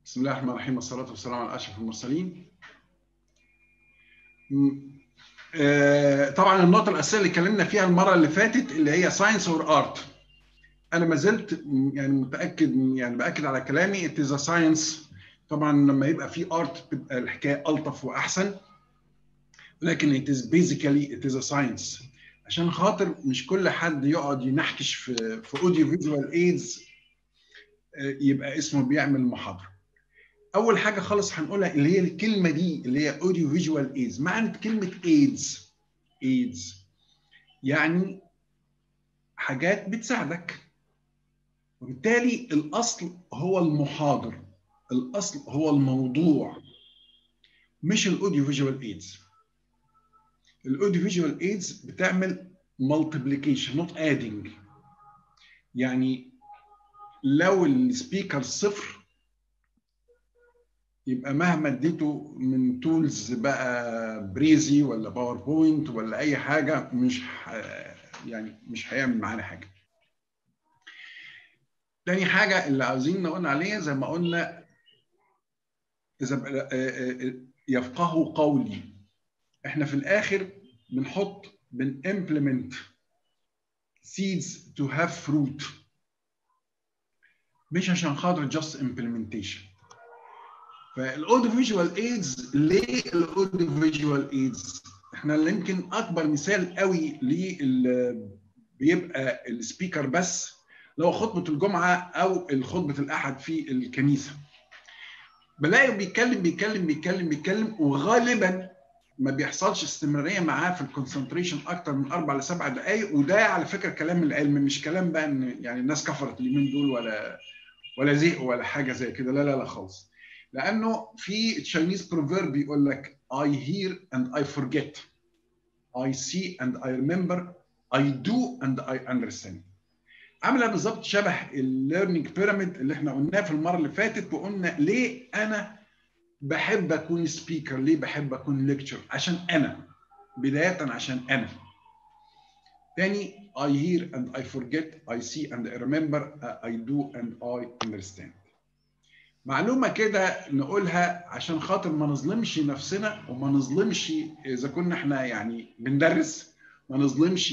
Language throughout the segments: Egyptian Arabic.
بسم الله الرحمن الرحيم والصلاة والسلام على أشرف المرسلين. طبعا النقطة الأساسية اللي اتكلمنا فيها المرة اللي فاتت اللي هي ساينس اور ارت. أنا ما زلت يعني متأكد يعني بأكد على كلامي it is a science طبعا لما يبقى في ارت بتبقى الحكاية ألطف وأحسن. لكن it is basically it is a science. عشان خاطر مش كل حد يقعد ينحكش في في اوديو فيجوال ايدز يبقى اسمه بيعمل محاضره. اول حاجه خالص هنقولها اللي هي الكلمه دي اللي هي اوديو فيجوال ايدز معنى كلمه ايدز ايدز يعني حاجات بتساعدك وبالتالي الاصل هو المحاضر الاصل هو الموضوع مش الاوديو فيجوال ايدز الاوديو فيجوال ايدز بتعمل مالتيبليكيشن نوت ادنج يعني لو السبيكر صفر يبقى مهما اديته من تولز بقى بريزي ولا باوربوينت ولا اي حاجه مش ح... يعني مش هيعمل معانا حاجه. تاني حاجه اللي عاوزين نقول عليها زي ما قلنا اذا يفقهوا قولي احنا في الاخر بنحط بنimplement seeds to have fruit مش عشان خاطر just implementation فالاوديو فيجوال ايدز ليه الاوديو فيجوال ايدز احنا يمكن اكبر مثال قوي لل بيبقى السبيكر بس لو خطبه الجمعه او خطبه الاحد في الكنيسه بلاقي بيتكلم بيتكلم بيتكلم بيتكلم وغالبا ما بيحصلش استمراريه معاه في الكونسنتريشن اكتر من اربع لسبع دقائق وده على فكره كلام العلم مش كلام بقى ان يعني الناس كفرت اليومين دول ولا ولا زهقوا ولا حاجه زي كده لا لا لا خالص لانه في تشاينيز بروفيرب بيقول لك I hear and I forget I see and I remember I do and I understand عامله بالظبط شبه الليرنينج بيراميد اللي احنا قلناه في المره اللي فاتت وقلنا ليه انا بحب اكون سبيكر ليه بحب اكون ليكتشر عشان انا بدايه عشان انا تاني I hear and I forget I see and I remember I do and I understand معلومه كده نقولها عشان خاطر ما نظلمش نفسنا وما نظلمش اذا كنا احنا يعني بندرس ما نظلمش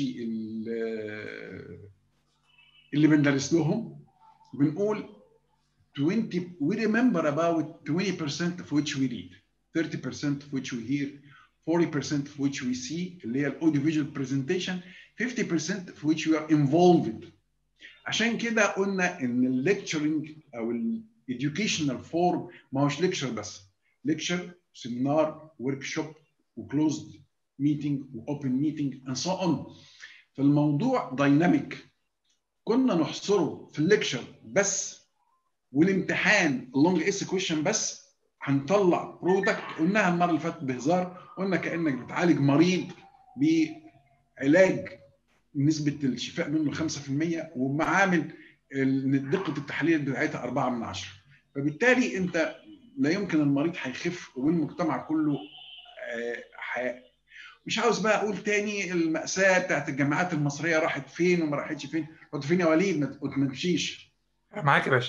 اللي بندرس لهم بنقول 20 we remember about 20% of which we read 30% of which we hear 40% of which we see اللي هي الاوديو فيجوال برزنتيشن 50% of which we are involved عشان كده قلنا ان الليكتشرنج او educational فورم ما هوش ليكشر بس ليكشر سيمينار ورك شوب وكلوزد ميتنج واوبن ميتنج اند سو اون فالموضوع دايناميك كنا نحصره في الليكشر بس والامتحان اللونج اس كويشن بس هنطلع برودكت قلناها المره اللي فاتت بهزار قلنا كانك بتعالج مريض بعلاج نسبه الشفاء منه 5% ومعامل دقه التحليل بتاعتها 4 من 10 فبالتالي انت لا يمكن المريض هيخف والمجتمع كله حياة. مش عاوز بقى اقول تاني الماساه بتاعت الجامعات المصريه راحت فين وما راحتش فين رحت فين يا وليد ما تمشيش معاك يا باشا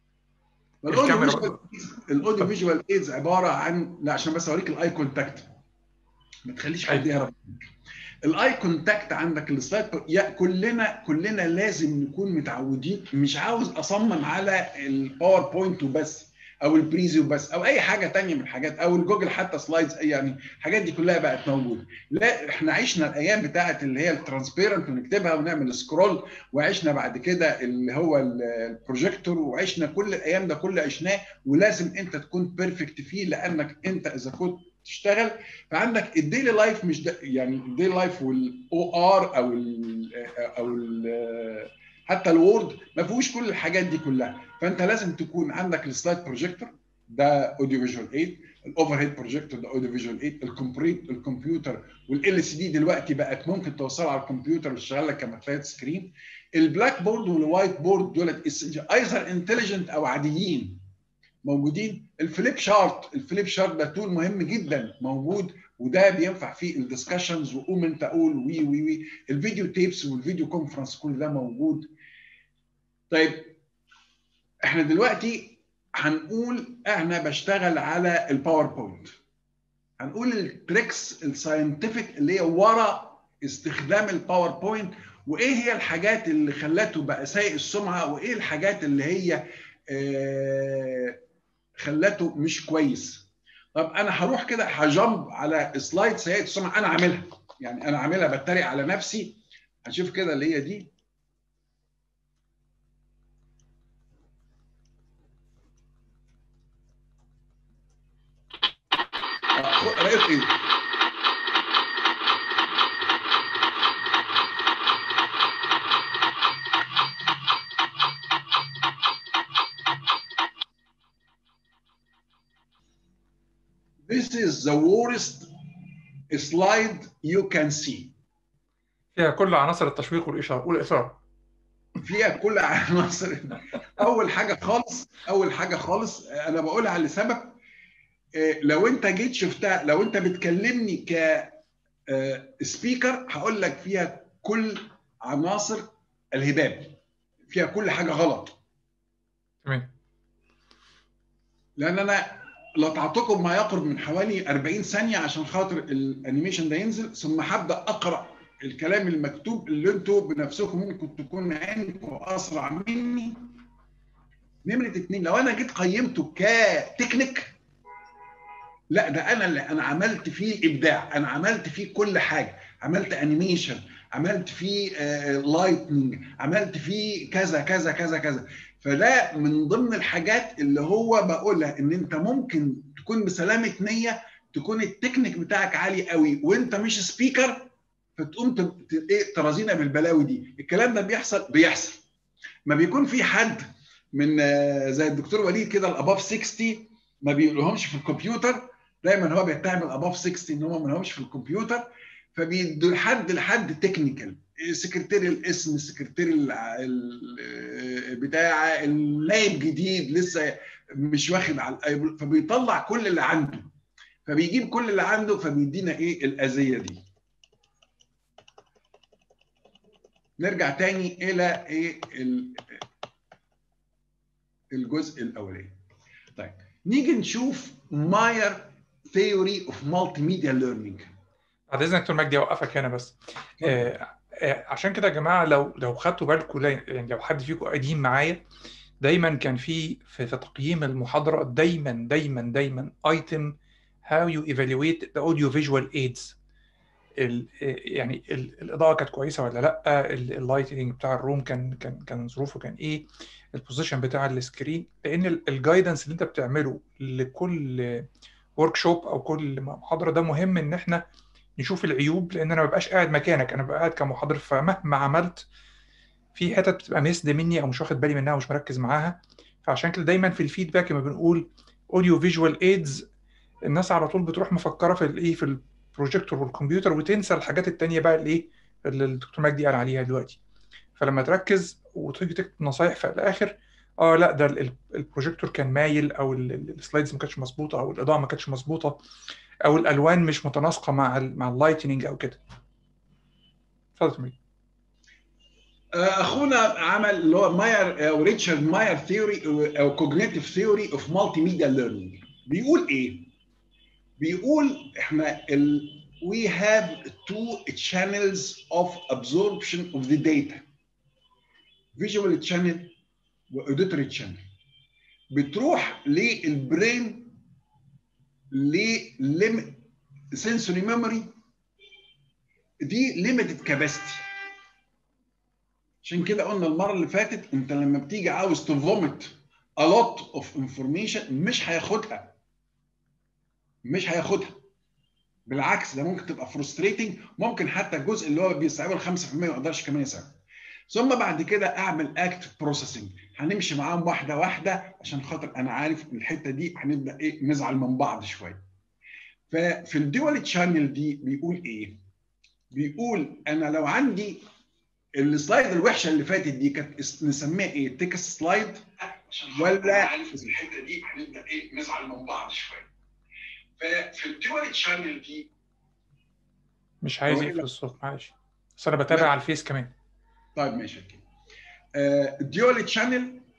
الاوديو فيجوال ايدز عباره عن لا عشان بس اوريك الاي كونتاكت ما تخليش حد يهرب الاي كونتاكت عندك السلايد يا كلنا كلنا لازم نكون متعودين مش عاوز اصمم على الباوربوينت وبس او البريزي وبس او اي حاجه تانية من الحاجات او الجوجل حتى سلايدز يعني الحاجات دي كلها بقت موجوده لا احنا عشنا الايام بتاعه اللي هي الترانسبيرنت ونكتبها ونعمل سكرول وعشنا بعد كده اللي هو البروجيكتور وعشنا كل الايام ده كله عشناه ولازم انت تكون بيرفكت فيه لانك انت اذا كنت تشتغل فعندك الديلي لايف مش ده يعني الديلي لايف والاو ار او ال او ال حتى الوورد ما فيهوش كل الحاجات دي كلها فانت لازم تكون عندك السلايد بروجيكتور ده اوديو فيجوال 8 الاوفر هيد بروجيكتور ده اوديو فيجوال 8 الكمبريت الكمبيوتر والال سي دي دلوقتي بقت ممكن توصلها على الكمبيوتر وتشتغل لك كمثلث سكرين البلاك بورد والوايت بورد دولت ايزر انتليجنت او عاديين موجودين الفليب شارت الفليب شارت ده تول مهم جدا موجود وده بينفع فيه الدسكشنز وقوم انت قول وي وي وي الفيديو تيبس والفيديو كونفرنس كل ده موجود طيب احنا دلوقتي هنقول انا بشتغل على الباوربوينت هنقول التريكس الساينتفك اللي هي ورا استخدام الباوربوينت وايه هي الحاجات اللي خلته بقى سيء السمعه وايه الحاجات اللي هي آه خلته مش كويس طب انا هروح كده هجمب على سلايد سيئه السمعه انا عاملها يعني انا عاملها بتريق على نفسي هشوف كده اللي هي دي رأيت ايه؟ This is the worst slide you can see. فيها كل عناصر التشويق والإشارة والإثارة. فيها كل عناصر أول حاجة خالص أول حاجة خالص أنا بقولها لسبب لو أنت جيت شفتها لو أنت بتكلمني ك سبيكر هقول لك فيها كل عناصر الهباب فيها كل حاجة غلط. تمام. لأن أنا لطعتكم ما يقرب من حوالي 40 ثانيه عشان خاطر الانيميشن ده ينزل ثم هبدا اقرا الكلام المكتوب اللي انتوا بنفسكم ممكن تكون عينكم اسرع مني نمره اثنين لو انا جيت قيمته كتكنيك لا ده انا اللي انا عملت فيه ابداع انا عملت فيه كل حاجه عملت انيميشن عملت فيه لايتنج عملت فيه كذا كذا كذا كذا فده من ضمن الحاجات اللي هو بقولها ان انت ممكن تكون بسلامه نيه تكون التكنيك بتاعك عالي قوي وانت مش سبيكر فتقوم ايه ترازينا بالبلاوي دي الكلام ده بيحصل بيحصل ما بيكون في حد من زي الدكتور وليد كده الاباف 60 ما بيقولهمش في الكمبيوتر دايما هو بيتهم الاباف 60 ان هم ما لهمش في الكمبيوتر فبيدوا لحد لحد تكنيكال سكرتير الاسم سكرتير بتاع النايب جديد لسه مش واخد على فبيطلع كل اللي عنده فبيجيب كل اللي عنده فبيدينا ايه الاذيه دي نرجع تاني الى ايه الجزء الاولاني طيب نيجي نشوف ماير ثيوري اوف مالتي ميديا ليرنينج بعد اذنك دكتور مجدي اوقفك هنا بس آه عشان كده يا جماعه لو لو خدتوا بالكم يعني لو حد فيكم قديم معايا دايما كان في في تقييم المحاضره دايما دايما دايما ايتم هاو يو ايفالويت ذا اوديو فيجوال ايدز يعني الاضاءه كانت كويسه ولا لا اللايتنج بتاع الروم كان كان كان ظروفه كان ايه البوزيشن بتاع السكرين لان الجايدنس اللي انت بتعمله لكل ورك شوب او كل محاضره ده مهم ان احنا نشوف العيوب لان انا ما ببقاش قاعد مكانك انا ببقى قاعد كمحاضر فمهما عملت في حتت بتبقى مسد مني او مش واخد بالي منها ومش مركز معاها فعشان كده دايما في الفيدباك لما بنقول اوديو فيجوال ايدز الناس على طول بتروح مفكره في الايه في البروجيكتور والكمبيوتر وتنسى الحاجات التانية بقى الايه اللي الدكتور مجدي قال عليها دلوقتي فلما تركز وتيجي تكتب نصايح في الاخر اه لا ده البروجيكتور كان مايل او السلايدز ما كانتش مظبوطه او الاضاءه ما كانتش مظبوطه او الالوان مش متناسقه مع ال مع اللايتنينج او كده اتفضل اخونا عمل اللي هو ماير او ريتشارد ماير ثيوري او كوجنيتيف ثيوري اوف مالتي ميديا ليرنينج بيقول ايه بيقول احنا ال we have two channels of absorption of the data visual channel واوديتوري channel بتروح للبرين ل sensory memory دي limited capacity عشان كده قلنا المره اللي فاتت انت لما بتيجي عاوز تفومت a lot of information مش هياخدها مش هياخدها بالعكس ده ممكن تبقى فرستريتنج ممكن حتى الجزء اللي هو بيستوعبه ال 5% ما يقدرش كمان يستوعب ثم بعد كده اعمل اكت بروسيسنج هنمشي معاهم واحده واحده عشان خاطر انا عارف الحته دي هنبدا ايه نزعل من بعض شويه ففي الدول تشانل دي بيقول ايه بيقول انا لو عندي السلايد الوحشه اللي فاتت دي كانت نسميها ايه تكست سلايد ولا عارف الحته دي هنبدا ايه نزعل من بعض شويه ففي الدول تشانل دي مش عايز يقفل الصوت معلش بس انا بتابع على الفيس كمان طيب ماشي اوكي الديول تشانل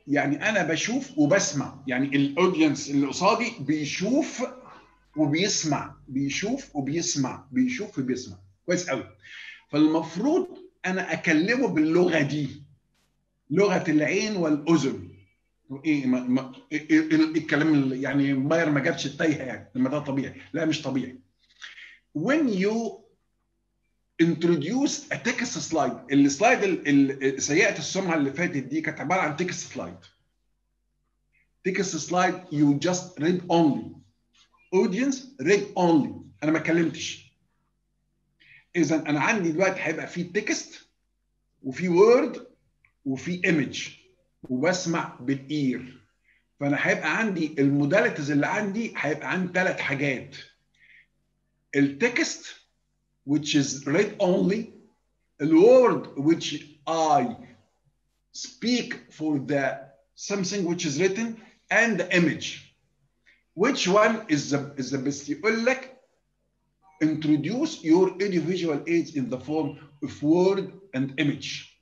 يعني انا بشوف وبسمع يعني الاودينس اللي قصادي بيشوف وبيسمع بيشوف وبيسمع بيشوف وبيسمع كويس قوي فالمفروض انا اكلمه باللغه دي لغه العين والاذن ايه ما ما إيه إيه الكلام اللي يعني ماير ما جابش التايهه يعني لما ده طبيعي لا مش طبيعي when you introduce a text slide السلايد ال- ال- سيئه السمعه اللي فاتت دي كانت عباره عن text slide text slide you just read only audience read only انا ما اتكلمتش اذا انا عندي دلوقتي هيبقى في تكست وفي وورد وفي ايمج وبسمع بالاير فانا هيبقى عندي الموداليتيز اللي عندي هيبقى عندي ثلاث حاجات التكست which is read only الword which I speak for the something which is written and the image which one is the is the best يقول لك introduce your audiovisual aids in the form of word and image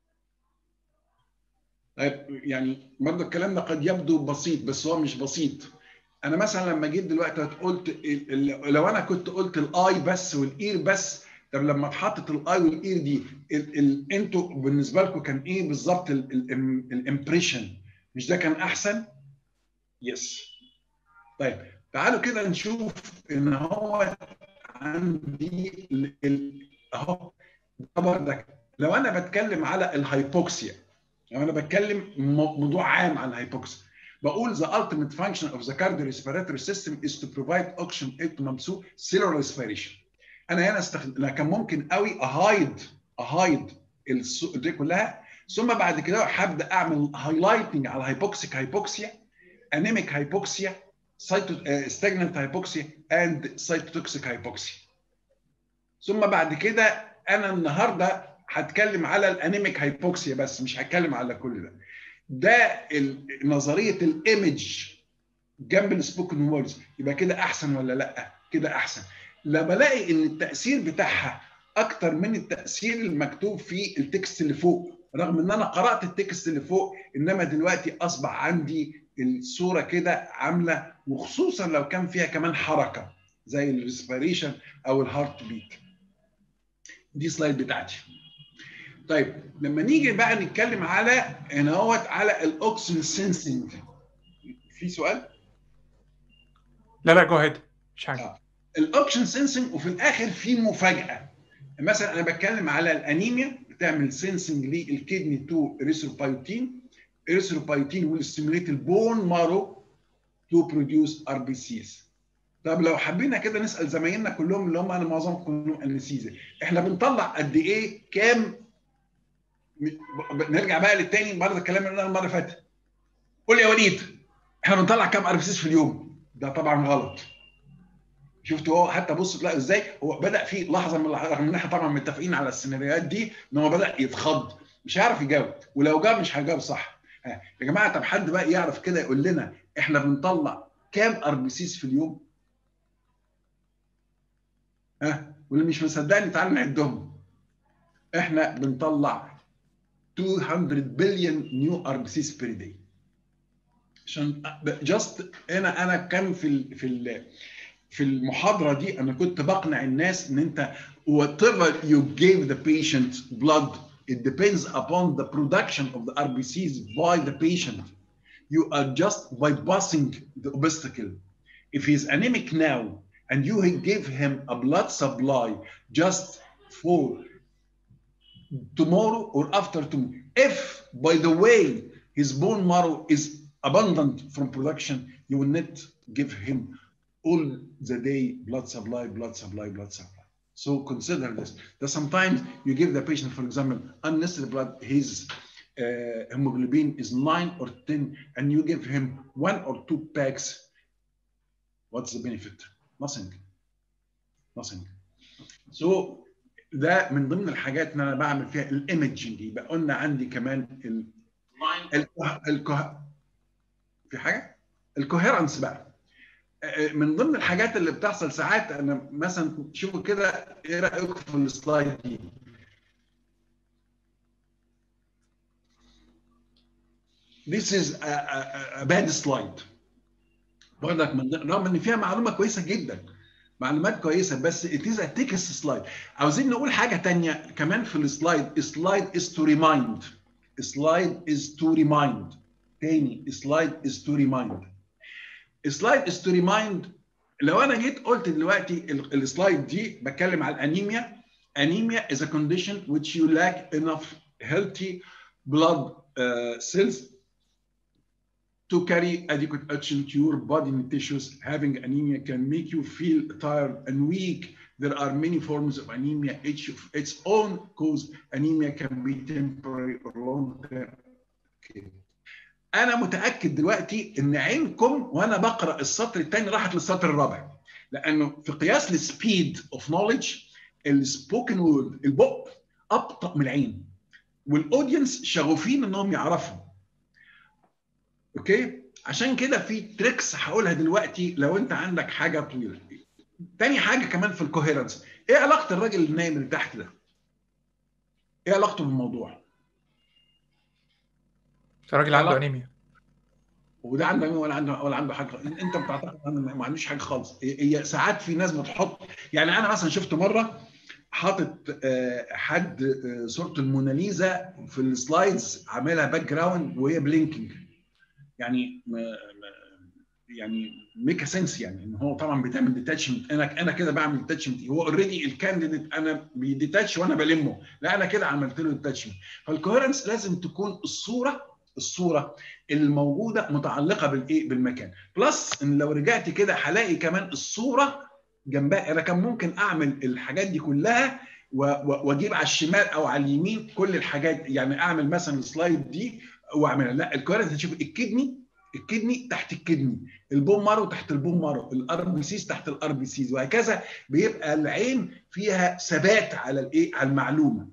طيب يعني برضه الكلام ده قد يبدو بسيط بس هو مش بسيط انا مثلا لما جيت دلوقتي قلت ال- ال- لو انا كنت قلت الاي بس والاير بس طب لما اتحطت الاي والاير دي ال- ال- انتوا بالنسبه لكم كان ايه بالظبط الامبريشن مش ده كان احسن؟ يس طيب تعالوا كده نشوف ان هو عندي ال- ال- اهو ده بردك لو انا بتكلم على الهايبوكسيا لو انا بتكلم مو- موضوع عام عن الهايبوكسيا بقول the ultimate function of the cardiorespiratory system is to provide oxygen to through cellular respiration. انا هنا استخدم انا كان ممكن قوي اهايد اهايد الس- دي كلها ثم بعد كده هبدا اعمل هايلايتنج على هايبوكسيك هايبوكسيا انيميك هايبوكسيا stagnant hypoxia and cytotoxic hypoxia. ثم بعد كده انا النهارده هتكلم على الانيميك هايبوكسيا بس مش هتكلم على كل ده. ده ال- نظريه الايمج جنب السبوكن ووردز يبقى كده احسن ولا لا؟ كده احسن. لما الاقي ان التاثير بتاعها اكتر من التاثير المكتوب في التكست اللي فوق رغم ان انا قرات التكست اللي فوق انما دلوقتي اصبح عندي الصوره كده عامله وخصوصا لو كان فيها كمان حركه زي الريسبيريشن او الهارت بيت دي سلايد بتاعتي طيب لما نيجي بقى نتكلم على هنا اهوت على الاوكسجين سينسنج في سؤال لا لا جو هيد مش حاجه آه. الاوبشن سينسنج وفي الاخر في مفاجاه مثلا انا بتكلم على الانيميا بتعمل سينسنج للكدني تو اريثروبايوتين اريثروبايوتين ويل ستيموليت البون مارو تو بروديوس ار بي سيز طب لو حبينا كده نسال زمايلنا كلهم اللي هم انا معظمهم كلهم انستيزيا احنا بنطلع قد ايه كام ب- ب- نرجع بقى للتاني برضه الكلام اللي قلناه المره اللي فاتت قول يا وليد احنا بنطلع كام ار بي سيز في اليوم ده طبعا غلط شفتوا هو حتى بص تلاقي ازاي هو بدا في لحظه من اللحظات رغم ان احنا طبعا متفقين على السيناريوهات دي ان هو بدا يتخض مش هيعرف يجاوب ولو جاوب مش هيجاوب صح ها. يا جماعه طب حد بقى يعرف كده يقول لنا احنا بنطلع كام ار بي سيز في اليوم؟ ها واللي مش مصدقني تعالوا نعدهم احنا بنطلع 200 بليون نيو ار بي سيز بير داي عشان جاست هنا انا كان في ال في ال في المحاضره دي انا كنت بقنع الناس ان انت whatever you gave the patient blood it depends upon the production of the RBCs by the patient you are just bypassing the obstacle if he's anemic now and you give him a blood supply just for tomorrow or after tomorrow if by the way his bone marrow is abundant from production you will not give him all the day blood supply, blood supply, blood supply. So consider this. That sometimes you give the patient, for example, unnecessary blood, his uh, hemoglobin is 9 or 10, and you give him one or two packs. What's the benefit? Nothing. Nothing. So ده من ضمن الحاجات اللي انا بعمل فيها الايمجنج يبقى قلنا عندي كمان ال الكه... الكه... في حاجه؟ الكوهيرنس بقى من ضمن الحاجات اللي بتحصل ساعات انا مثلا شوفوا كده ايه رايكم في السلايد دي this is a, a, a bad slide برضك من رغم ان فيها معلومه كويسه جدا معلومات كويسه بس it is a text slide عاوزين نقول حاجه تانية كمان في السلايد slide is to remind slide is to remind تاني slide is to remind slide is to remind لو انا جيت قلت دلوقتي السلايد دي بتكلم على الانيميا anemia is a condition which you lack enough healthy blood uh, cells to carry adequate oxygen to your body tissues. Having anemia can make you feel tired and weak. There are many forms of anemia. Each of its own cause. Anemia can be temporary or long term. Okay. أنا متأكد دلوقتي إن عينكم وأنا بقرأ السطر الثاني راحت للسطر الرابع. لأنه في قياس السبيد اوف نوليدج السبوكن وورد البق أبطأ من العين. والاودينس شغوفين انهم يعرفوا اوكي عشان كده في تريكس هقولها دلوقتي لو انت عندك حاجه طويله تاني حاجه كمان في الكوهيرنس ايه علاقه الراجل النايم اللي تحت ده ايه علاقته بالموضوع الراجل عنده انيميا وده عنده انيميا ولا عنده ولا عنده حاجه انت بتعتقد انه ما عندوش حاجه خالص هي ساعات في ناس بتحط يعني انا مثلا شفت مره حاطط حد صوره الموناليزا في السلايدز عاملها باك جراوند وهي بلينكينج يعني يعني ميك سنس يعني ان هو طبعا بتعمل ديتاتشمنت انا انا كده بعمل ديتاتشمنت هو اوريدي الكانديديت انا بيديتاتش وانا بلمه لا انا كده عملت له ديتاتشمنت فالكوهرنس لازم تكون الصوره الصوره الموجوده متعلقه بالايه بالمكان بلس ان لو رجعت كده هلاقي كمان الصوره جنبها انا كان ممكن اعمل الحاجات دي كلها واجيب على الشمال او على اليمين كل الحاجات يعني اعمل مثلا السلايد دي واعملها لا الكويرنس هتشوف الكدني الكدني تحت الكدني البون مارو تحت البون مارو الار بي سيز تحت الار بي سيز وهكذا بيبقى العين فيها ثبات على الايه على المعلومه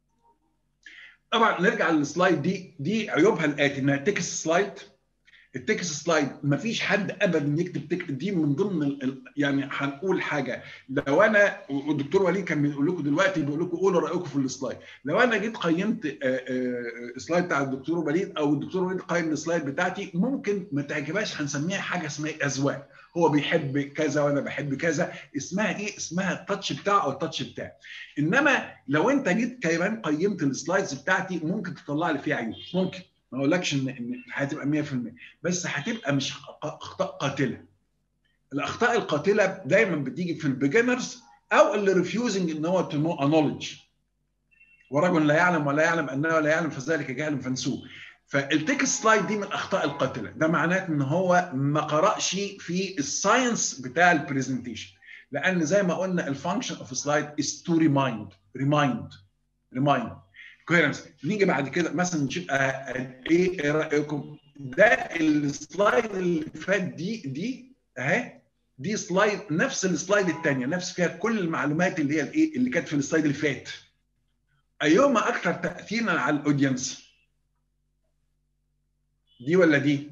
طبعا نرجع للسلايد دي دي عيوبها الاتي انها تكست سلايد التكست سلايد ما فيش حد ابدا يكتب تكست دي من ضمن ال... يعني هنقول حاجه لو انا والدكتور وليد كان بيقول لكم دلوقتي بيقول لكم قولوا رايكم في السلايد لو انا جيت قيمت السلايد بتاع الدكتور وليد او الدكتور وليد قيم السلايد بتاعتي ممكن ما تعجبهاش هنسميها حاجه اسمها اذواق هو بيحب كذا وانا بحب كذا اسمها ايه اسمها التاتش بتاعه او التاتش بتاعه انما لو انت جيت كمان قيمت السلايدز بتاعتي ممكن تطلع لي فيها عيوب ممكن ما اقولكش ان ان هتبقى 100% بس هتبقى مش اخطاء قاتله الاخطاء القاتله دايما بتيجي في البيجنرز او اللي ريفيوزنج ان هو تو نو نولج ورجل لا يعلم ولا يعلم انه لا يعلم فذلك جهل فانسوه فالتكست سلايد دي من الاخطاء القاتله ده معناه ان هو ما قراش في الساينس بتاع البرزنتيشن لان زي ما قلنا الفانكشن اوف سلايد از تو ريمايند ريمايند ريمايند كويرنس نيجي بعد كده مثلا نشوف ايه ايه رايكم ده السلايد اللي فات دي دي اهي دي سلايد نفس السلايد الثانيه نفس فيها كل المعلومات اللي هي الايه اللي كانت في السلايد اللي فات ايهما اكثر تاثيرا على الاودينس دي ولا دي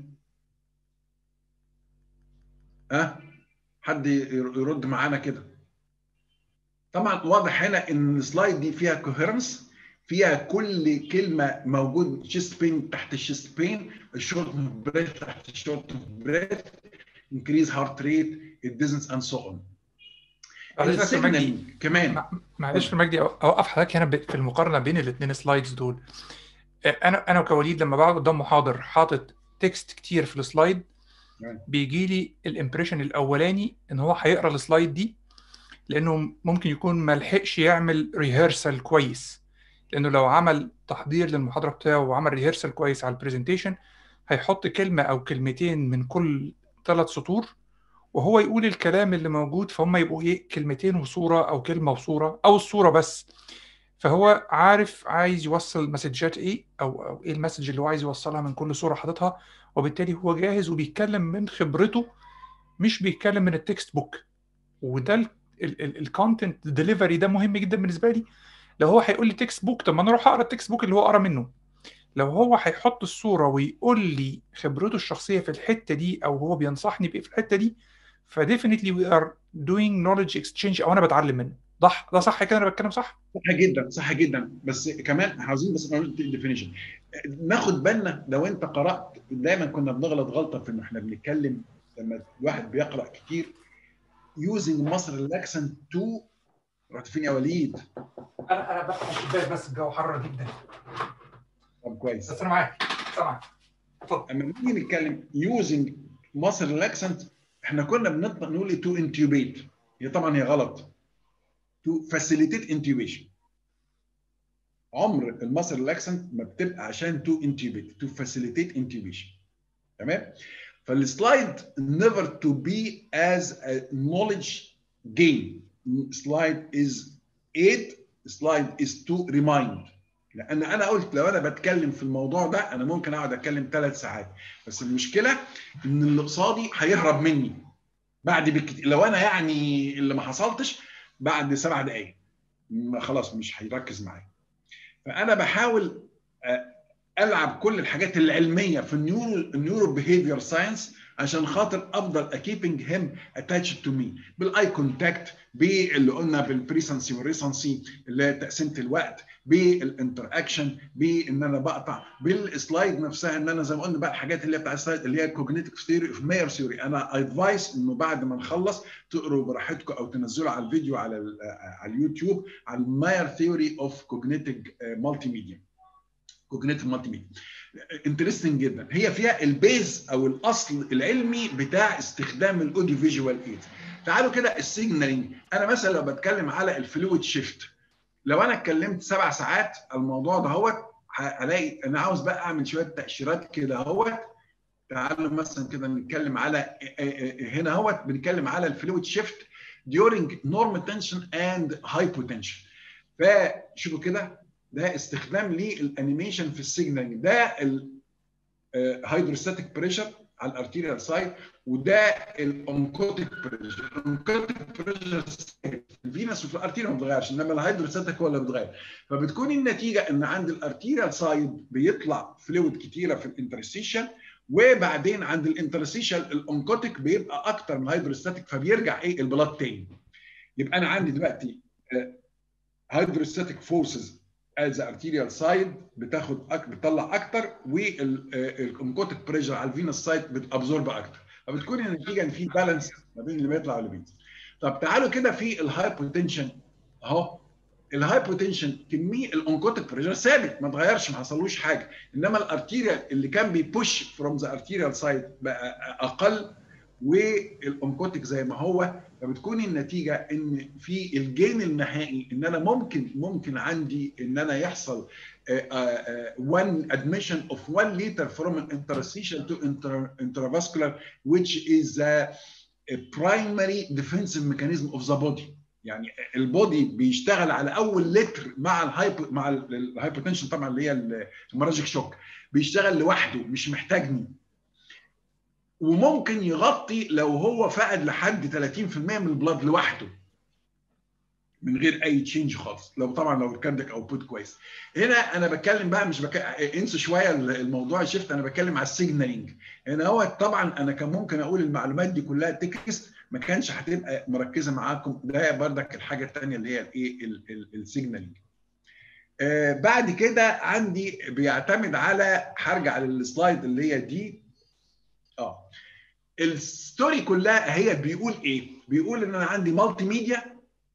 ها أه؟ حد يرد معانا كده طبعا واضح هنا ان السلايد دي فيها كوهيرنس فيها كل كلمه موجود شيست بين تحت الشيست بين الشورت بريث تحت الشورت بريث انكريز هارت ريت الديزنس اند سو اون معلش مجدي كمان معلش مجدي اوقف حضرتك هنا في المقارنه بين الاثنين سلايدز دول انا انا كوليد لما بقعد قدام محاضر حاطط تكست كتير في السلايد بيجي لي الامبريشن الاولاني ان هو هيقرا السلايد دي لانه ممكن يكون ما لحقش يعمل ريهرسال كويس لانه لو عمل تحضير للمحاضره بتاعه وعمل ريهرسال كويس على البرزنتيشن هيحط كلمه او كلمتين من كل ثلاث سطور وهو يقول الكلام اللي موجود فهم يبقوا ايه كلمتين وصوره او كلمه وصوره او الصوره بس فهو عارف عايز يوصل مسجات ايه او او ايه المسج اللي هو عايز يوصلها من كل صوره حاططها وبالتالي هو جاهز وبيتكلم من خبرته مش بيتكلم من التكست بوك وده الكونتنت ديليفري ده مهم جدا بالنسبه لي لو هو هيقول لي تكست بوك طب ما انا اروح اقرا التكست بوك اللي هو قرا منه لو هو هيحط الصوره ويقول لي خبرته الشخصيه في الحته دي او هو بينصحني بايه في الحته دي فديفينتلي وي ار دوينج نوليدج اكسشينج او انا بتعلم منه ده ده صح كده انا بتكلم صح؟ صح جدا صح جدا بس كمان عاوزين بس نقول الديفينيشن ناخد بالنا لو انت قرات دايما كنا بنغلط غلطه في ان احنا بنتكلم لما الواحد بيقرا كتير using مصر الاكسنت تو رحت فين يا وليد؟ انا انا بفتح الشباك بس الجو حر جدا طب كويس بس انا معاك سامعك اتفضل اما نيجي نتكلم using مصر الاكسنت احنا كنا بنطلق نقول تو انتيوبيت هي طبعا هي غلط تو فاسيليتيت انتيوبيشن عمر المصر الاكسنت ما بتبقى عشان تو انتيوبيت تو فاسيليتيت انتيوبيشن تمام فالسلايد never to be as a knowledge gain slide is aid slide is to remind لان انا قلت لو انا بتكلم في الموضوع ده انا ممكن اقعد اتكلم ثلاث ساعات بس المشكله ان اللي قصادي هيهرب مني بعد بكتير لو انا يعني اللي ما حصلتش بعد سبع دقائق خلاص مش هيركز معايا فانا بحاول العب كل الحاجات العلميه في النيورو النيورو بيهيفير ساينس عشان خاطر افضل اكيبنج هيم اتاتش تو مي بالاي كونتاكت باللي قلنا بالبريسنسي والريسنسي اللي هي تقسيمه الوقت بالانتر اكشن بان انا بقطع بالسلايد نفسها ان انا زي ما قلنا بقى الحاجات اللي هي بتاع السلايد اللي هي كوجنيتيف ثيوري اوف ماير ثيوري انا ادفايس انه بعد ما نخلص تقروا براحتكم او تنزلوا على الفيديو على على اليوتيوب على الماير ثيوري اوف كوجنيتيف مالتي ميديا كوجنيتيف مالتي ميديا انترستنج جدا هي فيها البيز او الاصل العلمي بتاع استخدام الاوديو فيجوال ايد تعالوا كده السيجنالينج انا مثلا لو بتكلم على الفلويد شيفت لو انا اتكلمت سبع ساعات الموضوع ده هو هلاقي انا عاوز بقى اعمل شويه تاشيرات كده اهوت تعالوا مثلا كده نتكلم على هنا اهوت بنتكلم على الفلويد شيفت during normal tension and hypotension فشوفوا كده ده استخدام للانيميشن في السيجنالينج ده الهيدروستاتيك بريشر على الارتيريال سايد وده الاونكوتيك بريشر الاونكوتيك بريشر الفينس وفي الارتيريال ما بيتغيرش انما الهيدروستاتيك هو اللي بيتغير فبتكون النتيجه ان عند الارتيريال سايد بيطلع فلويد كتيره في الانترستيشن وبعدين عند الانترستيشن الاونكوتيك بيبقى اكتر من الهيدروستاتيك فبيرجع ايه البلاد تاني يبقى انا عندي دلوقتي هيدروستاتيك فورسز از ارتيريال سايد بتاخد أك... بتطلع اكتر والانكوتيك بريشر على الفينس سايد بتابزورب اكتر فبتكون النتيجه ان في بالانس ما بين اللي بيطلع واللي بينزل طب تعالوا كده في الهايبوتنشن اهو الهايبوتنشن كميه الانكوتيك بريشر ثابت ما اتغيرش ما حصلوش حاجه انما الارتيريال اللي كان بيبوش فروم ذا ارتيريال سايد بقى اقل والانكوتيك زي ما هو فبتكون النتيجه ان في الجين النهائي ان انا ممكن ممكن عندي ان انا يحصل 1 admission of 1 liter from an interstitial to intravascular which is the primary defensive mechanism of the body يعني البودي بيشتغل على اول لتر مع الهايبو مع الهايبوتنشن طبعا اللي هي المراجيك شوك بيشتغل لوحده مش محتاجني وممكن يغطي لو هو فقد لحد 30% من البلاد لوحده من غير اي تشينج خالص لو طبعا لو الكارديك اوتبوت كويس هنا انا بتكلم بقى مش بك... انسوا شويه الموضوع الشيفت انا بتكلم على السيجنالينج هنا هو طبعا انا كان ممكن اقول المعلومات دي كلها تكست ما كانش هتبقى مركزه معاكم ده بردك الحاجه الثانيه اللي هي الايه السيجنالينج آه بعد كده عندي بيعتمد على هرجع للسلايد اللي هي دي اه الستوري كلها هي بيقول ايه؟ بيقول ان انا عندي مالتي ميديا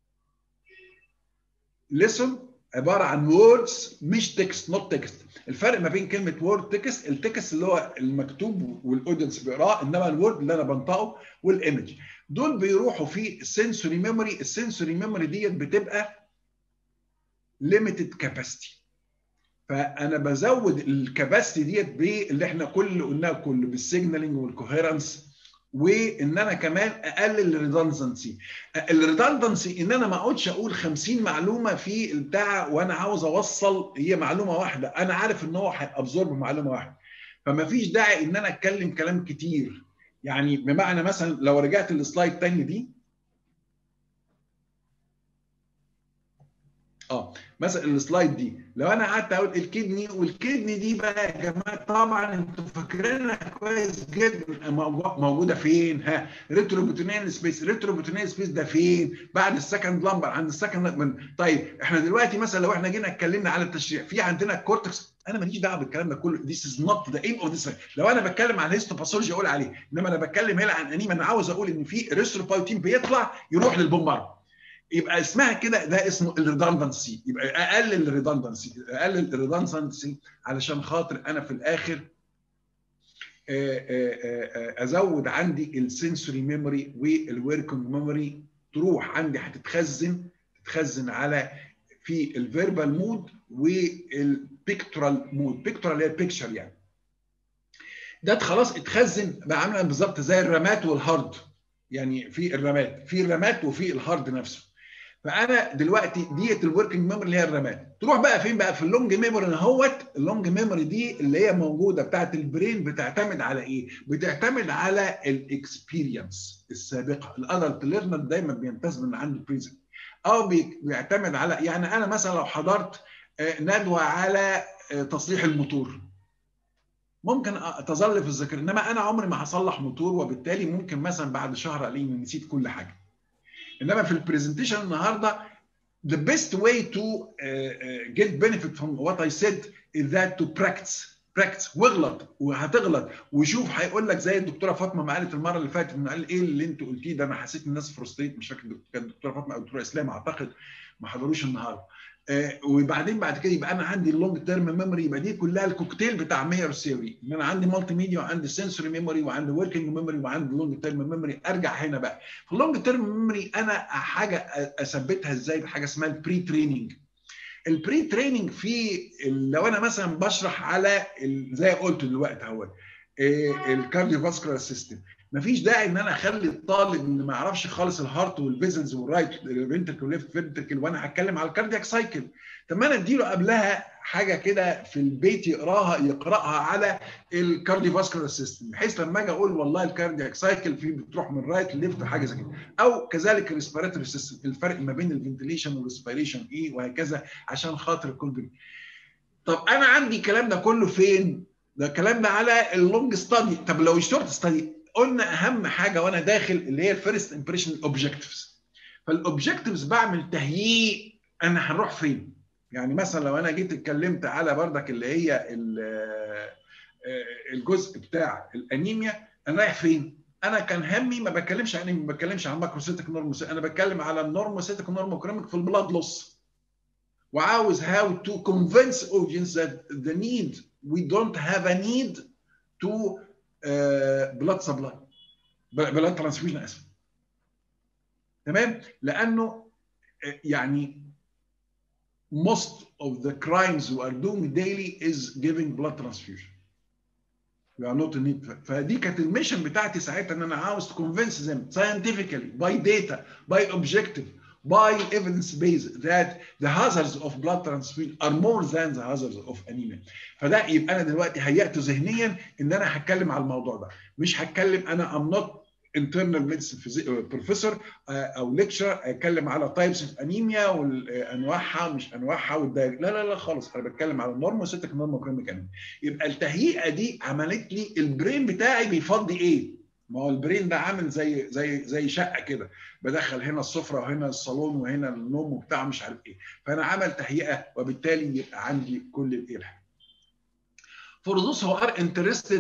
ليسون عباره عن ووردز مش تكست نوت تكست الفرق ما بين كلمه وورد تكست التكست اللي هو المكتوب والاودينس بيقراه انما الوورد اللي انا بنطقه والايمج دول بيروحوا في السنسوري ميموري السنسوري ميموري ديت بتبقى ليميتد كاباسيتي فانا بزود الكباسيتي ديت باللي احنا كل اللي قلناه كله بالسيجنالينج والكوهيرنس وان انا كمان اقلل الريدندنسي الريدندنسي ان انا ما اقعدش اقول 50 معلومه في البتاع وانا عاوز اوصل هي معلومه واحده انا عارف ان هو هيابزورب معلومه واحده فما فيش داعي ان انا اتكلم كلام كتير يعني بمعنى مثلا لو رجعت السلايد الثانيه دي اه مثلا السلايد دي لو انا قعدت اقول الكدني والكدني دي بقى يا جماعه طبعا انتوا فاكرينها كويس جدا موجوده فين؟ ها ريتروبوتينيال سبيس ريتروبوتينيال سبيس ده فين؟ بعد السكند لمبر عند السكند طيب احنا دلوقتي مثلا لو احنا جينا اتكلمنا على التشريح في عندنا الكورتكس انا ماليش دعوه بالكلام ده كله this is not the aim of this لو انا بتكلم عن هيستوباثولوجي اقول عليه انما انا بتكلم هنا عن انيما انا عاوز اقول ان في ريستروبايتين بيطلع يروح للبومبار يبقى اسمها كده ده اسمه الريدندنسي يبقى اقلل الريدندنسي اقلل الريدندنسي علشان خاطر انا في الاخر ازود عندي السنسوري ميموري والوركينج ميموري تروح عندي هتتخزن تتخزن على في الفيربال مود والبيكتورال مود بيكتورال اللي هي البيكتشر يعني ده خلاص اتخزن بقى عامله بالظبط زي الرامات والهارد يعني في الرامات في الرامات وفي الهارد نفسه فانا دلوقتي ديت الوركينج ميموري اللي هي الرامات تروح بقى فين بقى في اللونج ميموري اهوت اللونج ميموري دي اللي هي موجوده بتاعت البرين بتعتمد على ايه بتعتمد على الاكسبيرينس السابقه الادلت ليرنر دايما بينتسب من عند البريزنت او بيعتمد على يعني انا مثلا لو حضرت ندوه على تصليح الموتور ممكن تظل في الذاكره انما انا عمري ما هصلح موتور وبالتالي ممكن مثلا بعد شهر الاقيني نسيت كل حاجه انما في البرزنتيشن النهارده the best way to uh, uh, get benefit from what I said is that to practice براكتس واغلط وهتغلط وشوف هيقول لك زي الدكتوره فاطمه ما قالت المره اللي فاتت انه قال ايه اللي انتوا قلتيه ده انا حسيت الناس فرستريت مش فاكر كانت الدكتوره فاطمه او الدكتوره اسلام اعتقد ما حضروش النهارده آه وبعدين بعد كده يبقى انا عندي اللونج تيرم ميموري يبقى دي كلها الكوكتيل بتاع مير ثيوري ان انا عندي مالتي ميديا وعندي سنسوري ميموري وعندي وركينج ميموري وعندي لونج تيرم ميموري ارجع هنا بقى في اللونج تيرم ميموري انا حاجه اثبتها ازاي بحاجه اسمها البري تريننج البري تريننج في لو انا مثلا بشرح على زي ما قلت دلوقتي اهو الكارديو فاسكولار سيستم مفيش داعي ان انا اخلي الطالب اللي ما يعرفش خالص الهارت والفيزلز والرايت فينتركل وليفت فينتركل وانا هتكلم على الكاردياك سايكل طب ما انا اديله قبلها حاجه كده في البيت يقراها يقراها على الكارديو فاسكولار سيستم بحيث لما اجي اقول والله الكاردياك سايكل في بتروح من رايت لليفت حاجه زي كده او كذلك الريسبيراتوري سيستم الفرق ما بين الفنتليشن والريسبيريشن ايه وهكذا عشان خاطر الكل طب انا عندي الكلام ده كله فين؟ ده الكلام ده على اللونج ستادي طب لو الشورت ستادي قلنا اهم حاجه وانا داخل اللي هي الفيرست امبريشن اوبجكتيفز فالاوبجكتيفز بعمل تهيئ انا هنروح فين يعني مثلا لو انا جيت اتكلمت على بردك اللي هي الجزء بتاع الانيميا انا رايح فين انا كان همي ما بتكلمش عن ما بتكلمش عن ماكروسيتك نورموسيتك انا بتكلم على النورموسيتك نورموكريمك في البلاد لوس وعاوز how to convince audience that the need we don't have a need to uh, blood supply blood transfusion اسف تمام لانه يعني most of the crimes we are doing daily is giving blood transfusion. We are not in need. فدي كانت الميشن بتاعتي ساعتها ان انا عاوز convince them scientifically by data by objective by evidence base that the hazards of blood transfusion are more than the hazards of anemia. فده يبقى انا دلوقتي هيأت ذهنيا ان انا هتكلم على الموضوع ده مش هتكلم انا I'm not internal medicine بروفيسور او ليكشر اتكلم على تايبس اوف انيميا وانواعها مش انواعها والدايج لا لا لا خالص انا بتكلم على النورموسيتك نورموكريميك انيميا يبقى التهيئه دي عملت لي البرين بتاعي بيفضي ايه؟ ما هو البرين ده عامل زي زي زي شقه كده بدخل هنا السفره وهنا الصالون وهنا النوم وبتاع مش عارف ايه فانا عمل تهيئه وبالتالي يبقى عندي كل الايه For those who are interested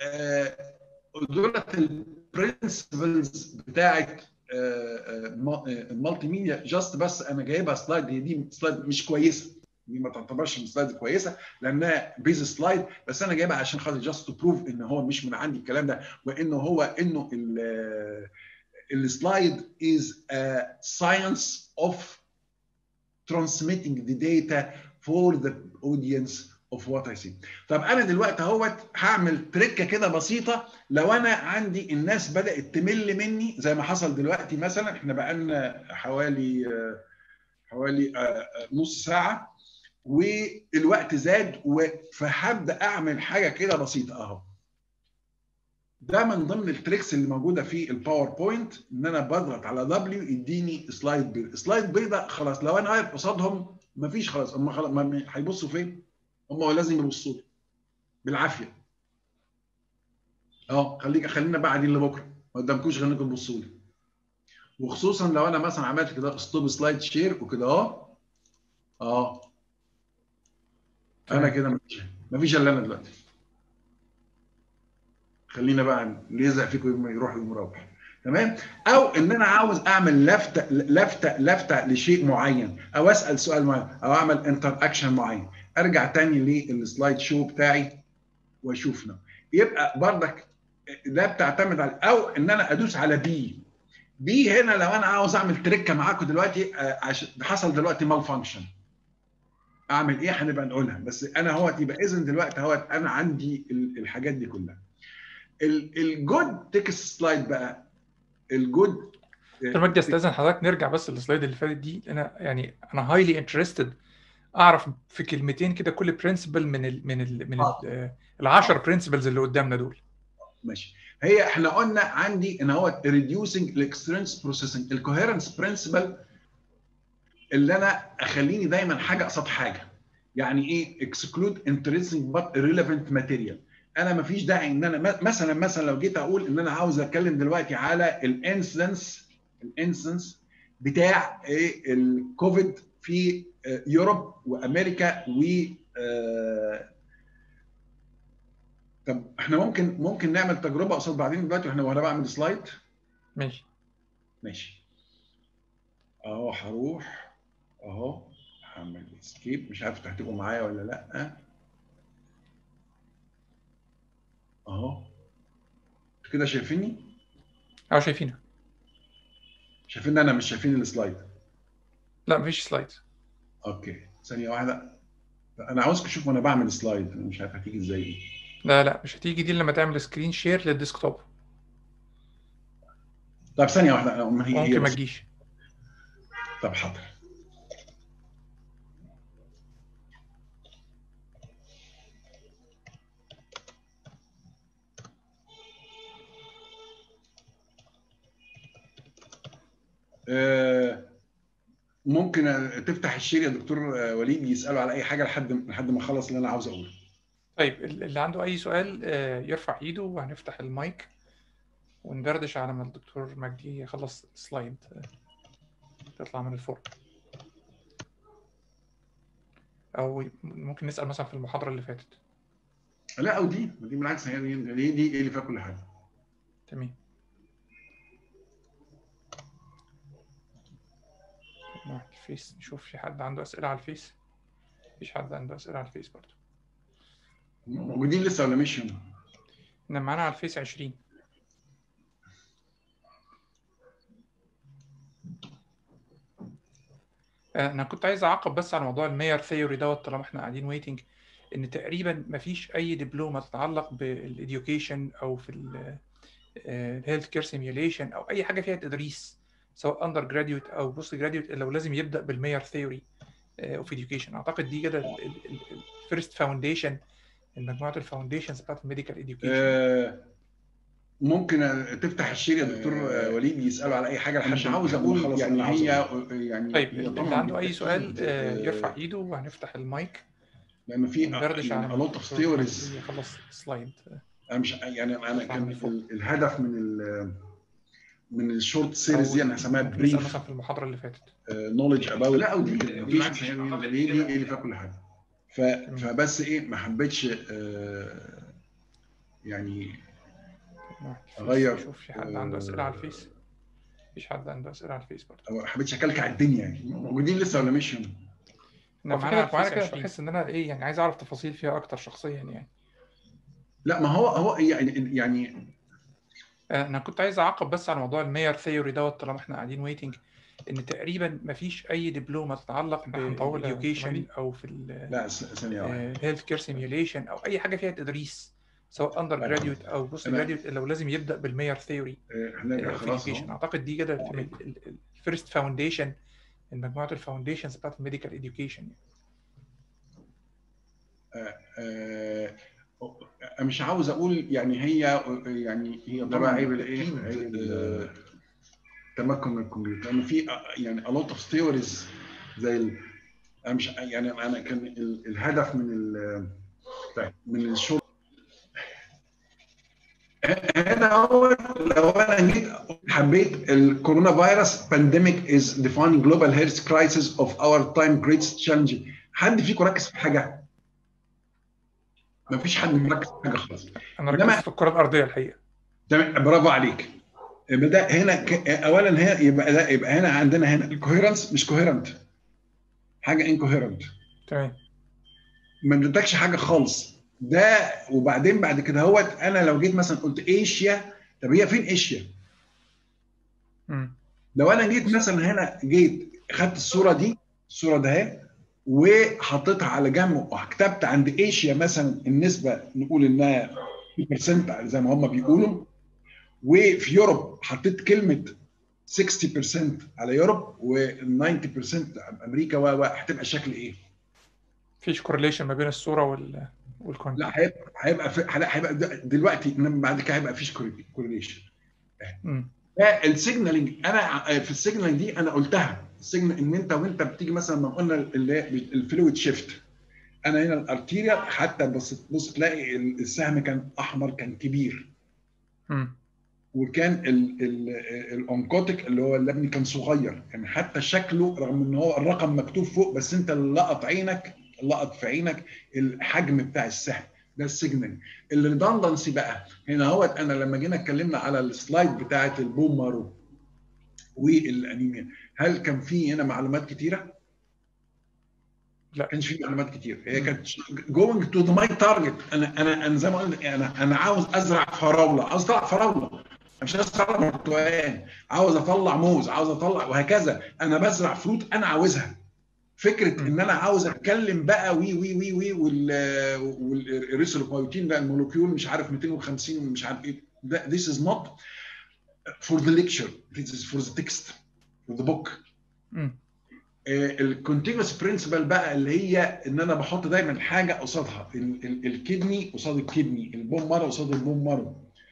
دولت البرنسبلز بتاعت المالتي ميديا جاست بس انا جايبها سلايد هي دي سلايد مش كويسه دي ما تعتبرش من سلايد كويسه لانها بيز سلايد بس انا جايبها عشان خاطر جاست تو بروف ان هو مش من عندي الكلام ده وانه هو انه السلايد از ساينس اوف transmitting the data for the audience of what I see. طب انا دلوقتي اهوت هعمل تركه كده بسيطه لو انا عندي الناس بدات تمل مني زي ما حصل دلوقتي مثلا احنا بقالنا حوالي حوالي نص ساعه والوقت زاد فهبدا اعمل حاجه كده بسيطه اهو. ده من ضمن التريكس اللي موجوده في الباوربوينت ان انا بضغط على دبليو يديني سلايد بيضاء، سلايد بيضاء خلاص لو انا واقف قصادهم مفيش خلاص هم خلاص ما- هيبصوا فين؟ هم لازم يبصوا لي بالعافيه اه خليك خلينا بقى قاعدين لبكره ما قدامكوش غير انكم تبصوا لي وخصوصا لو انا مثلا عملت كده ستوب سلايد شير وكده اه اه انا تمام. كده مفيش مفيش الا انا دلوقتي خلينا بقى اللي يزهق فيكم يروح يروح تمام او ان انا عاوز اعمل لفته لفته لفته لشيء معين او اسال سؤال معين او اعمل انتر اكشن معين ارجع تاني للسلايد شو بتاعي واشوفنا يبقى بردك ده بتعتمد على او ان انا ادوس على بي بي هنا لو انا عاوز اعمل تريكه معاكم دلوقتي آه، عشان حصل دلوقتي مال فانكشن اعمل ايه هنبقى نقولها بس انا هو يبقى اذن دلوقتي هو انا عندي ال- الحاجات دي كلها الجود تكست سلايد بقى الجود دكتور مجدي استاذن حضرتك نرجع بس للسلايد اللي فاتت دي انا يعني انا هايلي انترستد اعرف في كلمتين كده كل برنسبل من ال من ال من ال العشر برنسبلز اللي قدامنا دول ماشي هي احنا قلنا عندي ان هو reducing الاكسترنس بروسيسنج الكوهيرنس برنسبل اللي انا اخليني دايما حاجه قصاد حاجه يعني ايه exclude interesting but irrelevant material انا ما فيش داعي ان انا م- مثلا مثلا لو جيت اقول ان انا عاوز اتكلم دلوقتي على الانسنس الانسنس بتاع ايه الكوفيد في آه، يوروب وامريكا و آه، طب احنا ممكن ممكن نعمل تجربه قصاد بعدين دلوقتي واحنا وانا بعمل سلايد ماشي ماشي اهو هروح اهو هعمل اسكيب مش عارف هتبقوا معايا ولا لا اهو كده شايفيني اه شايفينها شايفين انا مش شايفين السلايد لا مفيش سلايد اوكي ثانيه واحده انا عاوزك تشوف وانا بعمل سلايد أنا مش عارف هتيجي ازاي لا لا مش هتيجي دي لما تعمل سكرين شير للديسكتوب طب ثانيه واحده أنا- ما هي هي ممكن ما بس. تجيش طب حاضر آه، ممكن تفتح الشير يا دكتور آه، وليد يسالوا على اي حاجه لحد لحد ما اخلص اللي انا عاوز اقوله طيب اللي عنده اي سؤال آه، يرفع ايده وهنفتح المايك وندردش على ما الدكتور مجدي يخلص سلايد آه، تطلع من الفورم او ممكن نسأل مثلا في المحاضرة اللي فاتت لا او دي دي بالعكس هي دي دي, دي إيه اللي فيها كل حاجه تمام نروح الفيس نشوف في حد عنده أسئلة على الفيس مفيش حد عنده أسئلة على الفيس برضه موجودين لسه ولا مشيوا؟ احنا معانا على الفيس 20 آه، انا كنت عايز اعقب بس على موضوع المير ثيوري دوت طالما احنا قاعدين ويتنج ان تقريبا مفيش اي دبلومه تتعلق بالاديوكيشن او في الهيلث كير سيميوليشن او اي حاجه فيها تدريس سواء اندر جراديوت او بوست جراديوت الا ولازم يبدا بالمير ثيوري اوف education اعتقد دي كده الفيرست فاونديشن المجموعه الفاونديشنز بتاعت الميديكال education آه، ممكن تفتح الشير يا دكتور آه، وليد يسالوا على اي حاجه لحد مش ما عاوز اخلص أقول اللي أنا يعني عاوز هي- أقوله. يعني طيب هي اللي طبعاً عنده اي بالتأكيد، سؤال آه، آه، يرفع ايده وهنفتح المايك لان في وندردش على يعني ما a lot of الدكتور theories يخلص سلايد انا مش يعني انا كان من فوق. ال- الهدف من ال من الشورت سيريز دي انا هسميها ممكن نسأل بريف مثلا في المحاضره اللي فاتت نولج اباوت لا ودي مفيش- بالعكس هي دي دي دي اللي فيها كل حاجه ف- تمام. فبس ايه ما حبيتش آه، يعني نروح الفيس أغير، نشوف في حد عنده اسئله على الفيس مفيش حد عنده اسئله على الفيس برضه ما حبيتش اكلكع الدنيا يعني موجودين لسه ولا مشيوا؟ احنا هو في معانا كده- على معانا الفيس كده 20 بحس ان انا ايه يعني عايز اعرف تفاصيل فيها اكتر شخصيا يعني لا ما هو هو يعني يعني آه، انا كنت عايز اعقب بس على موضوع المير ثيوري دوت طالما احنا قاعدين ويتنج ان تقريبا مفيش اي دبلومه تتعلق هنطول يا بالاديوكيشن مجدي. او في لا س- ثانيه واحده الهيلث كير سيميوليشن او اي حاجه فيها تدريس سواء اندر جراديوت او بوست تمام. جراديوت الا ولازم يبدا بالمير ثيوري آه، هنرجع في خلاص education اهو اعتقد دي كده الفيرست فاونديشن المجموعه الفاونديشنز بتاعت الميديكال education آه، أنا مش عاوز اقول يعني هي يعني هي طبعا عيب الايه عيب ال- التمكن من الكمبيوتر لان في آه، يعني a lot of theories زي ال انا مش يعني انا كان ال- الهدف من ال طيب من الشغل هنا هو لو انا جيت حبيت الكورونا فيروس بانديميك از defining global health crisis of our time greatest challenge حد فيكم ركز في حاجه؟ ما فيش حد مركز في حاجه خالص انا إنما- ركزت في الكره الارضيه الحقيقه تمام برافو عليك يبقى ده هنا ك... اولا هنا يبقى ده يبقى هنا عندنا هنا الكوهيرنس مش كوهيرنت حاجه انكوهيرنت تمام ما ادتكش حاجه خالص ده وبعدين بعد كده هوت انا لو جيت مثلا قلت ايشيا طب هي فين ايشيا؟ مم. لو انا جيت مثلا هنا جيت خدت الصوره دي الصوره ده اهي وحطيتها على جنب وكتبت عند ايشيا مثلا النسبه نقول انها 50% زي ما هم بيقولوا وفي يوروب حطيت كلمه 60% على يوروب و90% على امريكا و و هتبقى شكل ايه؟ مفيش كورليشن ما بين الصوره وال والكونتنت لا هيبقى هيبقى في- لا هيبقى دلوقتي انما بعد كده هيبقى فيش كورليشن مم. السيجنالينج انا في السيجنالينج دي انا قلتها السيجنال ان انت وانت بتيجي مثلا ما قلنا اللي هي الفلويد شيفت انا هنا الارتيريا حتى بص بص تلاقي السهم كان احمر كان كبير مم. وكان ال- ال- الاونكوتيك اللي هو اللبني كان صغير يعني حتى شكله رغم ان هو الرقم مكتوب فوق بس انت اللي لقط عينك لقط في عينك الحجم بتاع السهم ده السيجنال الريدندنسي بقى هنا هو انا لما جينا اتكلمنا على السلايد بتاعه البوم مارو والانيميا هل كان في هنا معلومات كتيره؟ لا. كانش في معلومات كتير هي كانت جوينج تو ذا ماي تارجت انا انا انا زي ما قلت انا انا عاوز ازرع فراوله عاوز اطلع فراوله مش عاوز اطلع برتقال عاوز اطلع موز عاوز اطلع وهكذا انا بزرع فروت انا عاوزها فكره م. ان انا عاوز اتكلم بقى وي وي وي وي والريسولوبايوتين بقى المولوكيول مش عارف 250 مش عارف ايه ده this is not for the lecture this is for the text for the book مم. الكونتينوس برنسبل بقى اللي هي ان انا بحط دايما حاجه قصادها ال- ال- الكدني قصاد الكدني البون مارو قصاد البون مارو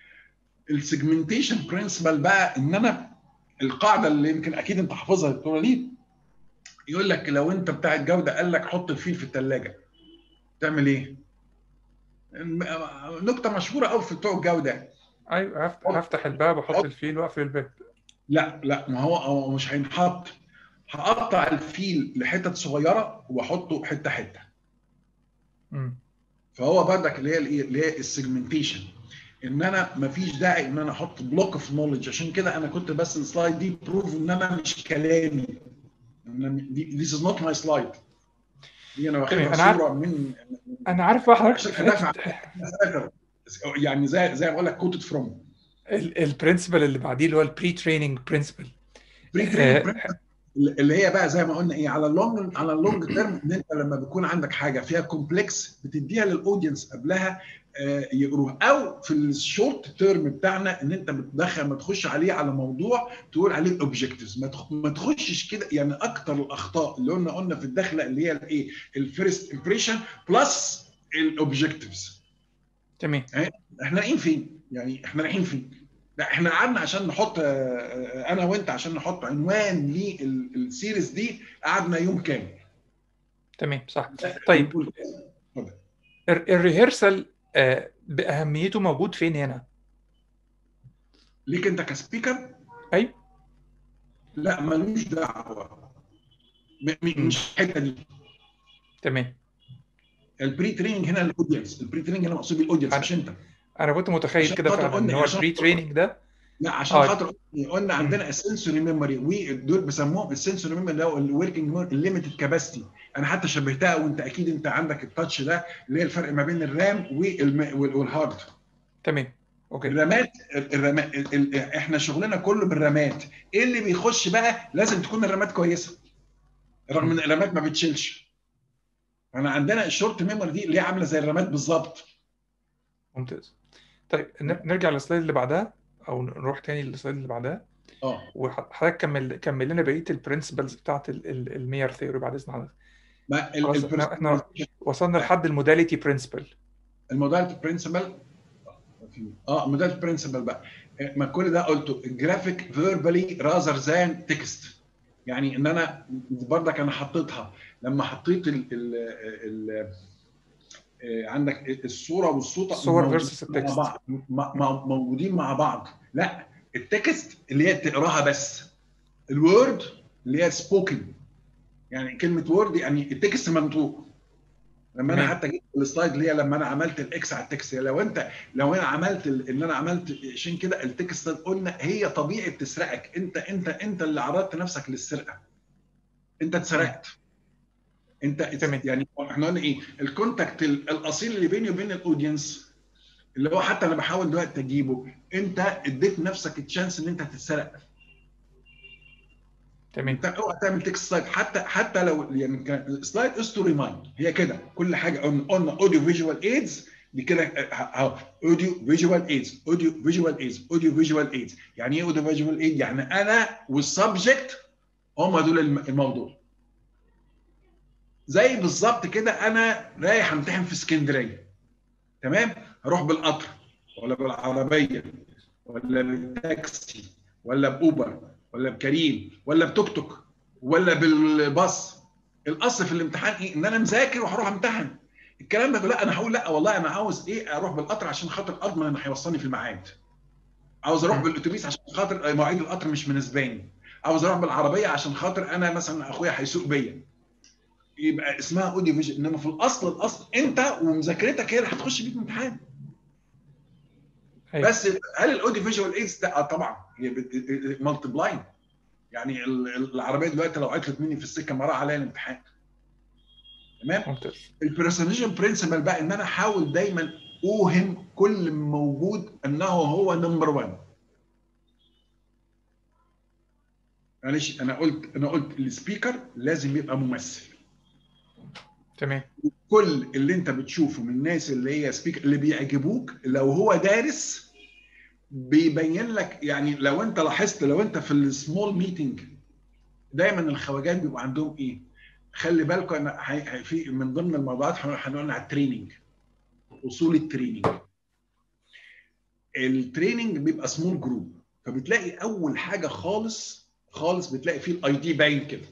السيجمنتيشن برنسبل بقى ان انا القاعده اللي يمكن اكيد انت حافظها يا دكتور وليد يقول لك لو انت بتاع الجوده قال لك حط الفيل في الثلاجه تعمل ايه؟ نكته مشهوره قوي في بتوع الجوده ايوه هفتح, هفتح الباب واحط الفيل واقفل الباب لا لا ما هو هو مش هينحط هقطع الفيل لحتت صغيره واحطه حته حته مم. فهو بردك اللي هي الايه اللي هي السيجمنتيشن ان انا مفيش داعي ان انا احط بلوك اوف نولج عشان كده انا كنت بس السلايد دي بروف ان انا مش كلامي إن أنا- دي ذيس از نوت ماي سلايد دي انا تمام، أنا واخدها عارف- صوره من انا عارف بقى حضرتك عشان في ادافع حتة يعني زي زي ما بقول لك كوتد فروم البرنسبل اللي بعديه اللي هو البري تريننج برنسبل اللي هي بقى زي ما قلنا ايه على اللونج على اللونج تيرم ان انت لما بيكون عندك حاجه فيها كومبلكس بتديها للاودينس قبلها آه، يقروها او في الشورت تيرم بتاعنا ان انت بتدخل ما تخش عليه على موضوع تقول عليه الاوبجكتيفز ما تخ- ما تخشش كده يعني اكتر الاخطاء اللي قلنا قلنا في الدخله اللي هي الايه الفيرست امبريشن بلس الاوبجكتيفز تمام احنا رايحين فين؟ يعني احنا رايحين فين؟ لا احنا قعدنا عشان نحط آه، آه، انا وانت عشان نحط عنوان للسيريز دي قعدنا يوم كامل تمام صح طيب ال- الريهرسال آه، باهميته موجود فين هنا ليك انت كسبيكر أيوة. لا ملوش دعوه م- م- مم. مش الحته دي تمام البري تريننج هنا الاودينس البري تريننج هنا مقصود بالاودينس أنا- مش انت انا كنت متخيل عشان كده خاطر فعلا ان قلنا- هو عشان البري تريننج ده لا عشان آه. خاطر قلنا عندنا السنسوري ميموري ودول بيسموهم السنسوري ميموري اللي هو الوركينج الليميتد كاباسيتي انا حتى شبهتها وانت اكيد انت عندك التاتش ده اللي هي الفرق ما بين الرام والم- وال- والهارد تمام اوكي الرامات الرامات ال- ال- احنا شغلنا كله بالرامات ايه اللي بيخش بقى لازم تكون الرامات كويسه رغم ان الرامات ما بتشيلش انا عندنا الشورت ميموري دي اللي هي عامله زي الرامات بالظبط ممتاز طيب ن- نرجع للسلايد اللي بعدها او نروح تاني للسلايد اللي بعدها اه وحضرتك كمل كمل لنا بقيه البرنسبلز بتاعت ال- ال- المير ثيوري بعد اذن حضرتك ما ال- خلاص ال- احنا احنا وصلنا لحد الموداليتي برنسبل الموداليتي برنسبل اه الموداليتي برنسبل بقى ما كل ده قلته جرافيك فيربالي راذر ذان تكست يعني ان انا برضك انا حطيتها لما حطيت ال ال ال عندك الصوره والصوت الصور versus التكست. مع بعض مع موجودين مع بعض لا التكست اللي هي تقراها بس الوورد اللي هي سبوكن يعني كلمه وورد يعني التكست منطوق لما انا حتى جبت السلايد اللي هي لما انا عملت الاكس على التكست لو انت لو انا عملت ان انا عملت عشان كده التكست قلنا هي طبيعه تسرقك انت انت انت اللي عرضت نفسك للسرقه انت اتسرقت انت تمام. يعني احنا قلنا ايه الكونتاكت الاصيل اللي بيني وبين الاودينس اللي هو حتى انا بحاول دلوقتي اجيبه انت اديت نفسك التشانس ان انت تتسرق تمام انت اوعى تعمل تكست سلايد حتى حتى لو يعني كان سلايد از تو ريمايند هي كده كل حاجه قلنا قلنا اوديو فيجوال ايدز دي كده اهو اوديو فيجوال ايدز اوديو فيجوال ايدز اوديو فيجوال ايدز يعني ايه اوديو فيجوال ايد يعني انا والسبجكت هم دول الم- الموضوع زي بالظبط كده انا رايح امتحن في اسكندريه تمام هروح بالقطر ولا بالعربيه ولا بالتاكسي ولا باوبر ولا بكريم ولا بتوك توك ولا بالباص الاصل في الامتحان ايه ان انا مذاكر وهروح امتحن الكلام ده لا انا هقول لا والله انا عاوز ايه اروح بالقطر عشان خاطر اضمن انه هيوصلني في الميعاد عاوز اروح بالاتوبيس عشان خاطر مواعيد القطر مش مناسباني عاوز اروح بالعربيه عشان خاطر انا مثلا اخويا هيسوق بيا يبقى اسمها اوديو فيجن انما في الاصل الاصل انت ومذاكرتك هي اللي هتخش بيك امتحان أيوة. بس هل الاوديو فيجوال ايدز ده آه طبعا مالتبلاين يعني ال- ال- العربيه دلوقتي لو عطلت مني في السكه ما راح عليا الامتحان تمام ممتاز البرسونيشن برنسبل بقى ان انا احاول دايما اوهم كل موجود انه هو نمبر 1 معلش انا قلت انا قلت السبيكر لازم يبقى ممثل تمام كل اللي انت بتشوفه من الناس اللي هي سبيكر اللي بيعجبوك لو هو دارس بيبين لك يعني لو انت لاحظت لو انت في السمول ميتنج دايما الخواجات بيبقوا عندهم ايه؟ خلي بالكم انا هي- هي- في من ضمن الموضوعات هنقول على التريننج اصول التريننج التريننج بيبقى سمول جروب فبتلاقي اول حاجه خالص خالص بتلاقي فيه الاي دي باين كده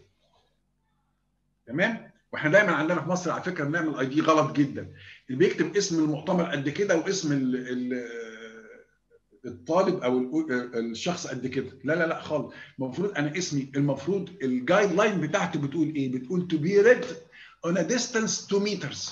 تمام واحنا دايما عندنا في مصر على فكره بنعمل اي دي غلط جدا اللي بيكتب اسم المؤتمر قد كده واسم ال ال الطالب او ال- الشخص قد كده لا لا لا خالص المفروض انا اسمي المفروض الجايد لاين بتاعتي بتقول ايه بتقول to be read on a distance 2 meters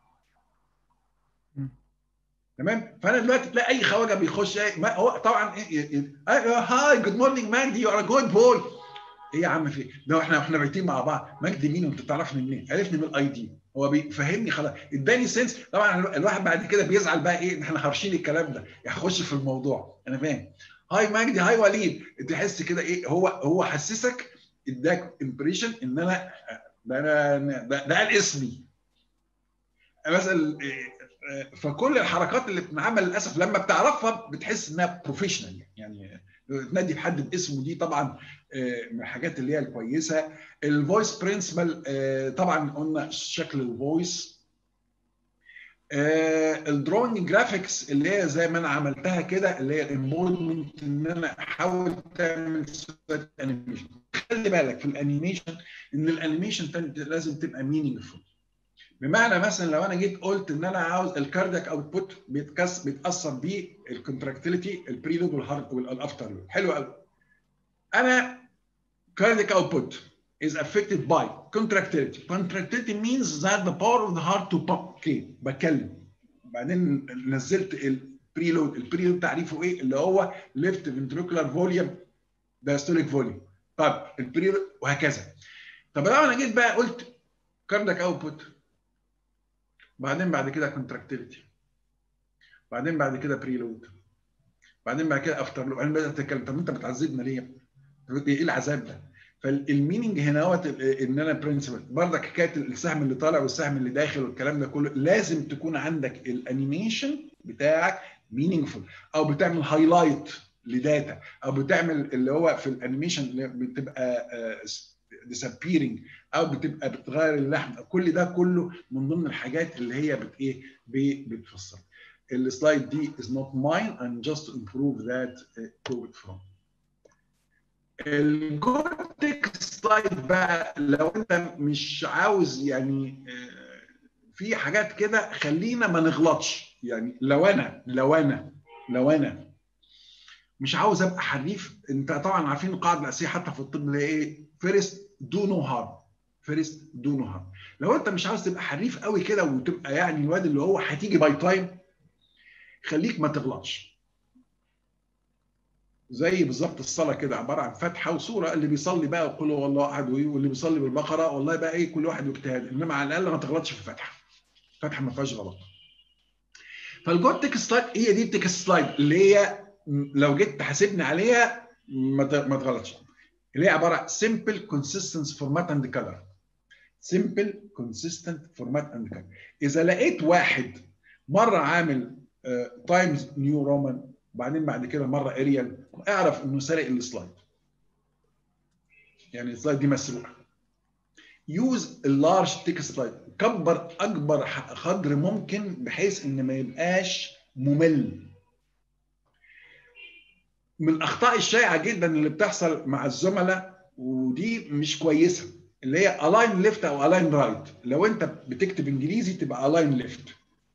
مم. تمام فانا دلوقتي تلاقي اي خواجه بيخش إيه، ما هو طبعا ايه هاي جود مورنينج ماجدي يو ار جود بوي ايه يا عم في ده احنا احنا بايتين مع بعض مجدي مين وانت تعرفني منين عرفني من الاي دي هو بيفهمني خلاص اداني سنس طبعا الواحد بعد كده بيزعل بقى ايه ان احنا هارشين الكلام ده يخش في الموضوع انا فاهم هاي مجدي هاي وليد تحس كده ايه هو هو حسسك اداك امبريشن ان انا ده انا ده, ده قال اسمي مثلا فكل الحركات اللي بتنعمل للاسف لما بتعرفها بتحس انها بروفيشنال يعني تنادي بحد باسمه دي طبعا من الحاجات اللي هي الكويسه الفويس برنسبل طبعا قلنا شكل الفويس الدروينج جرافيكس اللي هي زي ما انا عملتها كده اللي هي الانفولمنت ان انا احاول تعمل انيميشن خلي بالك في الانيميشن ان الانيميشن لازم تبقى مينينجفول بمعنى مثلا لو انا جيت قلت ان انا عاوز الكاردياك اوتبوت بيتكس بيتاثر بيه الكونتراكتيليتي البريلود والهارد والافتر لود حلو قوي انا cardiac output is affected by contractility. Contractility means that the power of the heart to pump. اوكي بتكلم بعدين نزلت البريلود البريلود تعريفه ايه اللي هو left ventricular volume diastolic volume طب البريلود وهكذا طب لو انا جيت بقى قلت cardiac output بعدين بعد كده contractility بعدين بعد كده بريلود بعدين بعد كده افتر لود انا بدات اتكلم طب انت بتعذبنا ليه؟ ايه العذاب ده؟ فالميننج هنا هو ان انا برنسبل برضك حكايه السهم اللي طالع والسهم اللي داخل والكلام ده كله لازم تكون عندك الانيميشن بتاعك مينينجفول او بتعمل هايلايت لداتا او بتعمل اللي هو في الانيميشن اللي بتبقى ديسابيرنج او بتبقى بتغير اللحن كل ده كله من ضمن الحاجات اللي هي بت ايه بتفسر السلايد دي is not mine and just to improve that uh, quote from الجوتك سلايد بقى لو انت مش عاوز يعني في حاجات كده خلينا ما نغلطش يعني لو انا لو انا لو انا مش عاوز ابقى حريف انت طبعا عارفين القاعده الاساسيه حتى في الطب اللي هي ايه فيرست دو نو هارم فيرست دو نو هارم لو انت مش عاوز تبقى حريف قوي كده وتبقى يعني الواد اللي هو هتيجي باي تايم خليك ما تغلطش زي بالظبط الصلاه كده عباره عن فاتحه وسوره اللي بيصلي بقى يقول هو الله احد واللي بيصلي بالبقره والله بقى ايه كل واحد واجتهاد انما على الاقل ما تغلطش في الفاتحه الفاتحه ما فيهاش غلط فالجود تيك سلايد هي دي التيك سلايد اللي هي لو جيت تحاسبني عليها ما تغلطش اللي هي عباره عن simple consistent format and color simple consistent format and color اذا لقيت واحد مره عامل تايمز نيو رومان وبعدين بعد كده مره اريال اعرف انه سارق السلايد يعني السلايد دي مسروقه يوز اللارج تيك سلايد كبر اكبر قدر ممكن بحيث ان ما يبقاش ممل من الاخطاء الشائعه جدا اللي بتحصل مع الزملاء ودي مش كويسه اللي هي الاين ليفت او الاين رايت لو انت بتكتب انجليزي تبقى الاين ليفت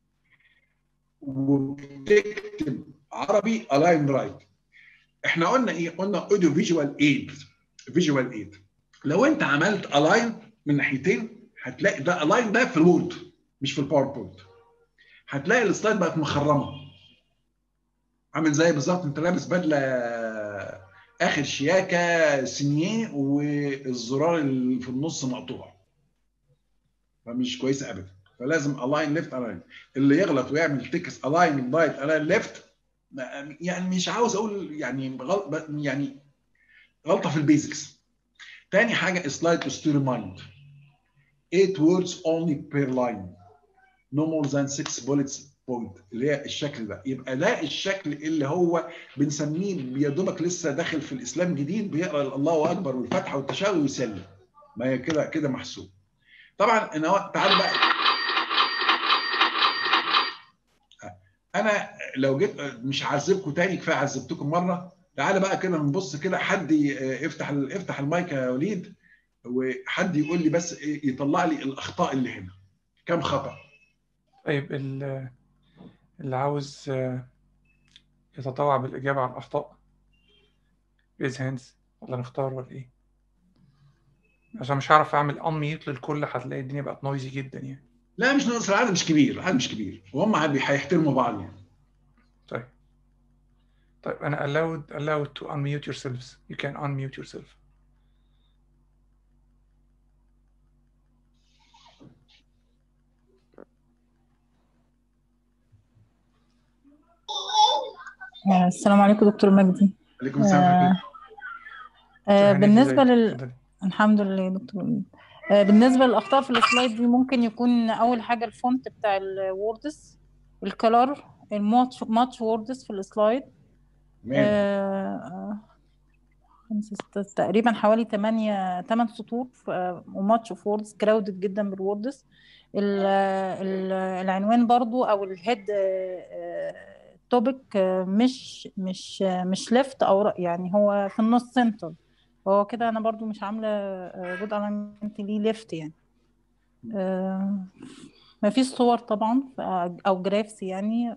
وبتكتب عربي الاين رايت احنا قلنا ايه قلنا اوديو فيجوال ايد فيجوال ايد لو انت عملت الاين من ناحيتين هتلاقي ده الاين ده في الوورد مش في الباوربوينت هتلاقي السلايد بقت مخرمه عامل زي بالظبط انت لابس بدله اخر شياكه سينيه والزرار اللي في النص مقطوع فمش كويسه ابدا فلازم الاين ليفت الاين اللي يغلط ويعمل تكس الاين رايت الاين ليفت يعني مش عاوز اقول يعني غلط يعني غلطه في البيزكس تاني حاجه سلايد تو ستوري مايند 8 words only per line no more than 6 bullets بوينت اللي هي الشكل ده يبقى ده الشكل اللي هو بنسميه يا دوبك لسه داخل في الاسلام جديد بيقرا الله اكبر والفاتحه والتشهد ويسلم ما هي كده كده محسوب طبعا انا تعالوا بقى انا لو جيت مش هعذبكم تاني كفايه عذبتكم مره تعالى بقى كده نبص كده حد يفتح افتح المايك يا وليد وحد يقول لي بس يطلع لي الاخطاء اللي هنا كم خطا طيب اللي عاوز يتطوع بالإجابة على الأخطاء ريز هاندز ولا نختار ولا إيه؟ عشان مش هعرف أعمل أنميوت للكل هتلاقي الدنيا بقت نويزي جدا يعني لا مش ناقص العدد مش كبير العدد مش كبير وهم هيحترموا بعض يعني طيب طيب أنا allowed allowed to unmute yourselves you can unmute yourself السلام عليكم دكتور مجدي عليكم السلام آه بالنسبة لل الحمد لله دكتور مجدي. آه بالنسبة للأخطاء في السلايد دي ممكن يكون أول حاجة الفونت بتاع الوردز الكلر الماتش ماتش ووردز في السلايد آه تقريبا حوالي 8 8 سطور وماتش اوف ووردز كراودد جدا بالوردز العنوان برضو او الهيد توبيك مش مش مش ليفت او يعني هو في النص سنتر هو كده انا برضو مش عامله جود الاينمنت ليه ليفت يعني ما فيش صور طبعا او جرافس يعني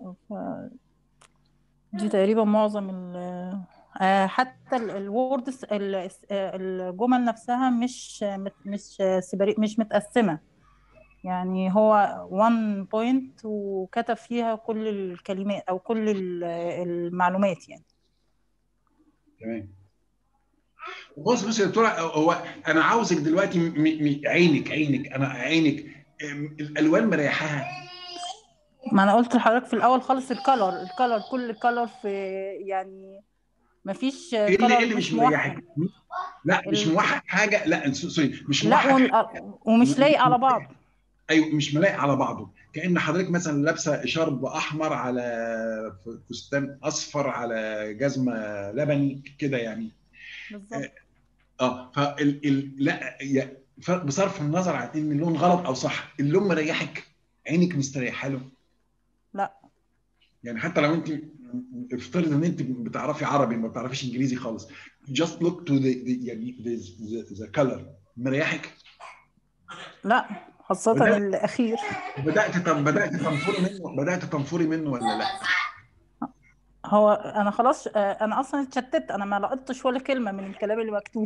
دي تقريبا معظم حتى الوردز الجمل نفسها مش مش مش متقسمه يعني هو one point وكتب فيها كل الكلمات او كل المعلومات يعني تمام بص بص يا دكتوره هو انا عاوزك دلوقتي م... م... عينك عينك انا عينك الالوان مريحاها ما انا قلت لحضرتك في الاول خالص الكلر الكلر كل الكلر في يعني ما فيش ايه اللي, اللي مش مريحك لا مش موحد حاجه لا سوري مش موحد لا ومش لايق على بعض ايوه مش ملايق على بعضه كان حضرتك مثلا لابسه شرب احمر على فستان اصفر على جزمه لبني كده يعني بالظبط اه فال ال... لا بصرف النظر عن ان اللون غلط او صح اللون مريحك عينك مستريحه له لا يعني حتى لو انت افترض ان انت بتعرفي عربي ما بتعرفيش انجليزي خالص just look to the, the يعني the, the, the color مريحك لا خاصة بدأت- الأخير بدات تم- بدات تنفري منه بدات تنفري منه ولا لا؟ هو أنا خلاص آه، أنا أصلا اتشتت أنا ما لقطتش ولا كلمة من الكلام اللي مكتوب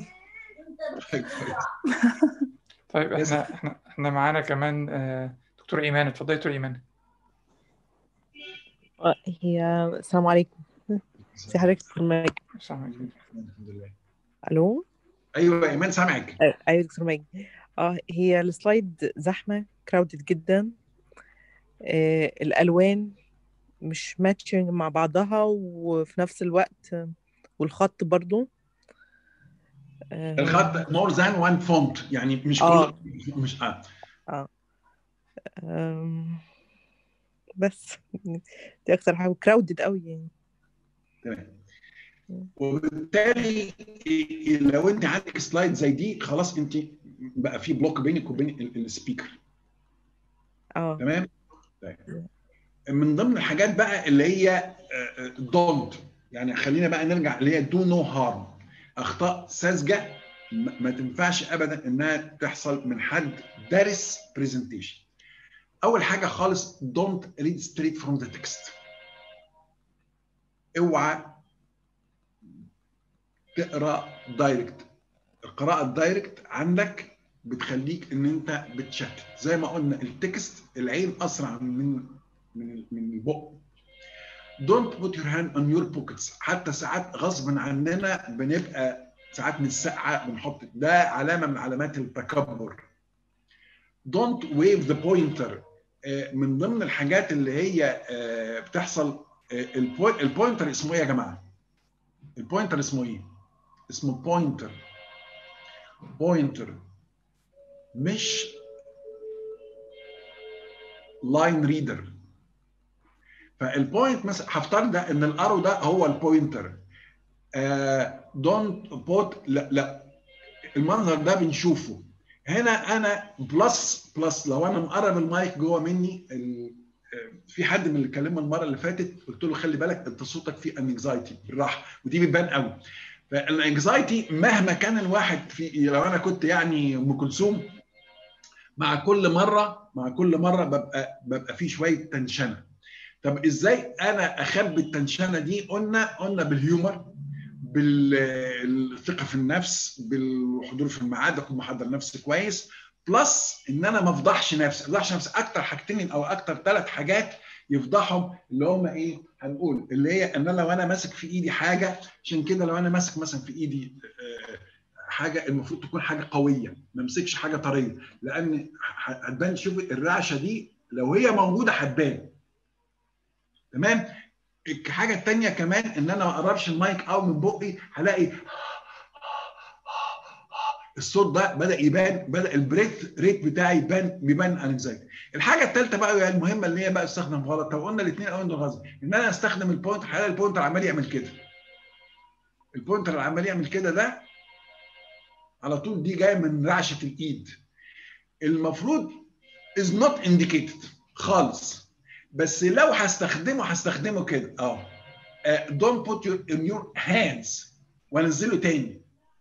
طيب يس. احنا احنا احنا معانا كمان آه، دكتور ايمان اتفضلي دكتور ايمان آه، هي السلام عليكم ازي حضرتك دكتور ماجد السلام عليكم. الحمد لله الو ايوه ايمان سامعك آه، ايوه دكتور ماجد اه هي السلايد زحمه كراودد جدا آه الالوان مش ماتشنج مع بعضها وفي نفس الوقت آه، والخط برضو آه، الخط مور ذان وان فونت يعني مش آه. كل مش اه آم، بس دي اكتر حاجه كراودد قوي يعني تمام وبالتالي إيه- لو انت عندك سلايد زي دي خلاص انت بقى في بلوك بينك وبين ال- السبيكر اه تمام طيب من ضمن الحاجات بقى اللي هي دونت يعني خلينا بقى نرجع اللي هي دو نو هارم اخطاء ساذجه ما ما تنفعش ابدا انها تحصل من حد دارس برزنتيشن اول حاجه خالص don't read straight from the text اوعى تقرا دايركت القراءه الدايركت عندك بتخليك ان انت بتشتت زي ما قلنا التكست العين اسرع من من من البق don't put your hand on your pockets حتى ساعات غصب عننا بنبقى ساعات من السقعه بنحط ده علامه من علامات التكبر don't wave the pointer آه، من ضمن الحاجات اللي هي آه، بتحصل آه، البوي- البوينتر اسمه ايه يا جماعه؟ البوينتر اسمه ايه؟ اسمه بوينتر بوينتر مش لاين ريدر فالبوينت مثلا هفترض ده ان الارو ده هو البوينتر دونت بوت لا لا المنظر ده بنشوفه هنا انا بلس بلس لو انا مقرب المايك جوه مني ال- آه، في حد من اللي كلمه المره اللي فاتت قلت له خلي بالك انت صوتك فيه انكزايتي بالراحه ودي بتبان قوي فالانكزايتي مهما كان الواحد في لو انا كنت يعني ام كلثوم مع كل مره مع كل مره ببقى ببقى في شويه تنشنه طب ازاي انا اخبي التنشنه دي قلنا قلنا بالهيومر بالثقه في النفس بالحضور في الميعاد اكون محضر نفسي كويس بلس ان انا ما افضحش نفسي ما افضحش نفسي اكتر حاجتين او اكتر ثلاث حاجات يفضحهم اللي هم ايه هنقول اللي هي ان انا لو انا ماسك في ايدي حاجه عشان كده لو انا ماسك مثلا في ايدي آه، حاجه المفروض تكون حاجه قويه ما امسكش حاجه طريه لان ه- هتبان شوف الرعشه دي لو هي موجوده هتبان تمام الحاجه الثانيه كمان ان انا ما اقربش المايك او من بقي هلاقي الصوت ده بدا يبان بدا البريث ريت بتاعي يبان بيبان انكزايتي الحاجه الثالثه بقى وهي المهمه اللي هي بقى استخدم غلط لو قلنا الاثنين الاولين دول غلط ان انا استخدم البوينتر هلاقي البوينتر عمال يعمل كده البوينتر اللي عمال يعمل كده ده على طول دي جايه من رعشه الايد المفروض is not indicated خالص بس لو هستخدمه هستخدمه كده اه آه، don't put your in your hands وانزله تاني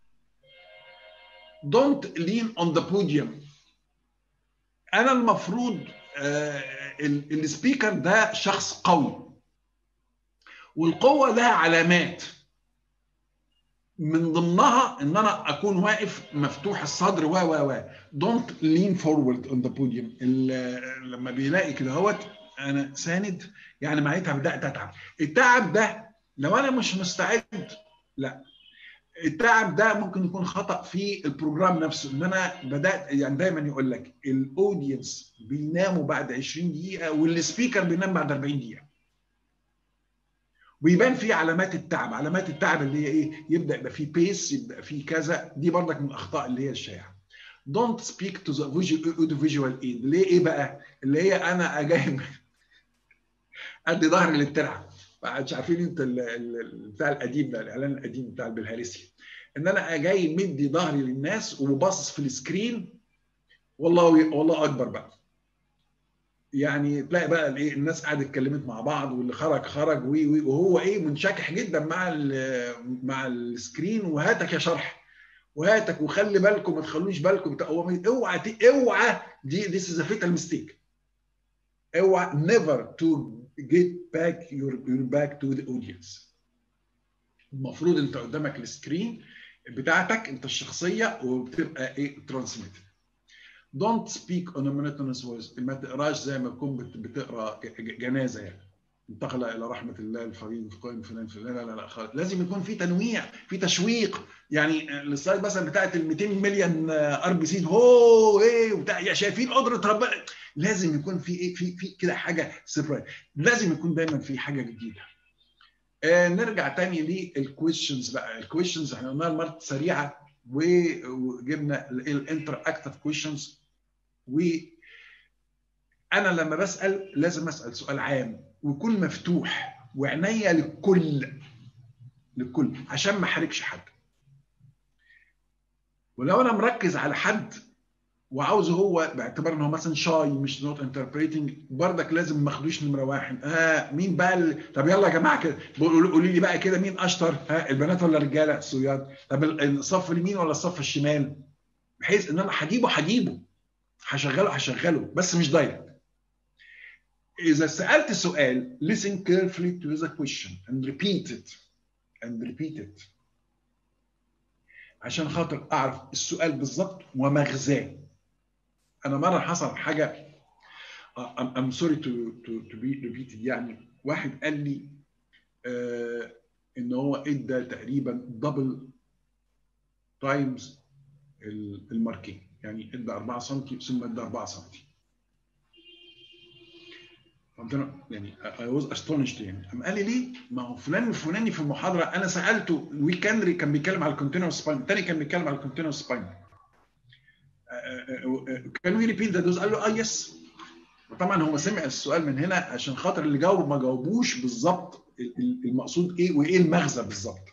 don't lean on the podium انا المفروض آه، ال- السبيكر ده شخص قوي والقوه لها علامات من ضمنها ان انا اكون واقف مفتوح الصدر و و و don't lean forward on the podium ال- لما بيلاقي كده اهوت انا ساند يعني معناتها بدات اتعب التعب ده لو انا مش مستعد لا التعب ده ممكن يكون خطا في البروجرام نفسه ان انا بدات يعني دايما يقول لك الاودينس بيناموا بعد 20 دقيقه والسبيكر بينام بعد 40 دقيقه ويبان فيه علامات التعب علامات التعب اللي هي ايه يبدا يبقى فيه بيس يبقى فيه كذا دي برضك من الاخطاء اللي هي الشائعه don't speak to the visual visual aid ليه ايه بقى اللي هي انا اجايب ادي ظهري للترعه مش عارفين انت ال- ال- بتاع القديم ده الاعلان القديم بتاع البلهارسي ان انا جاي مدي ظهري للناس وباصص في السكرين والله والله اكبر بقى يعني تلاقي بقى الايه الناس قاعده اتكلمت مع بعض واللي خرج خرج وي وي وهو ايه منشكح جدا مع مع السكرين وهاتك يا شرح وهاتك وخلي بالكم ما تخلوش بالكم اوعى اوعى دي this is a fatal mistake اوعى never to get back your, your back to the audience المفروض انت قدامك السكرين بتاعتك انت الشخصيه وبتبقى ايه ترانسميت don't speak on a monotonous voice ما تقراش زي ما تكون بتقرا جنازه يعني انتقل الى رحمه الله الفريد قائم فلان فلان لا لا لا خالص لازم يكون في تنويع في تشويق يعني السلايد مثلا بتاعت ال 200 مليون ار بي سي هو ايه وبتاع شايفين قدره ربنا لازم يكون في ايه في في كده حاجه سربرايز لازم يكون دايما في حاجه جديده آه نرجع تاني للكويشنز بقى الكويشنز احنا قلناها المره سريعه وجبنا الانتر اكتف كويشنز و انا لما بسال لازم اسال سؤال عام ويكون مفتوح وعناية للكل للكل عشان ما احرجش حد ولو انا مركز على حد وعاوزه هو باعتبار ان هو مثلا شاي مش نوت انتربريتنج بردك لازم ما اخدوش نمره واحد اه مين بقى ال... طب يلا يا جماعه كده قولوا لي بقى كده مين اشطر ها البنات ولا الرجاله الصياد طب الصف اليمين ولا الصف الشمال بحيث ان انا هجيبه هجيبه هشغله هشغله بس مش دايركت إذا سألت سؤال listen carefully to the question and repeat it and repeat it عشان خاطر أعرف السؤال بالظبط ومغزاه أنا مرة حصل حاجة I'm sorry to, to, to be repeated يعني واحد قال لي آه إن هو إدى تقريبا دبل تايمز الماركين يعني إدى 4 سم ثم إدى 4 سم يعني I was astonished يعني قام قال لي ليه؟ ما هو فلان الفلاني في المحاضره انا سالته ويكندري كان بيتكلم على الكونتينوس سباين الثاني كان بيتكلم على الكونتينوس سباين كان وي ريبيت ذات قال له اه يس طبعا هو سمع السؤال من هنا عشان خاطر اللي جاوب ما جاوبوش بالظبط المقصود ايه وايه المغزى بالظبط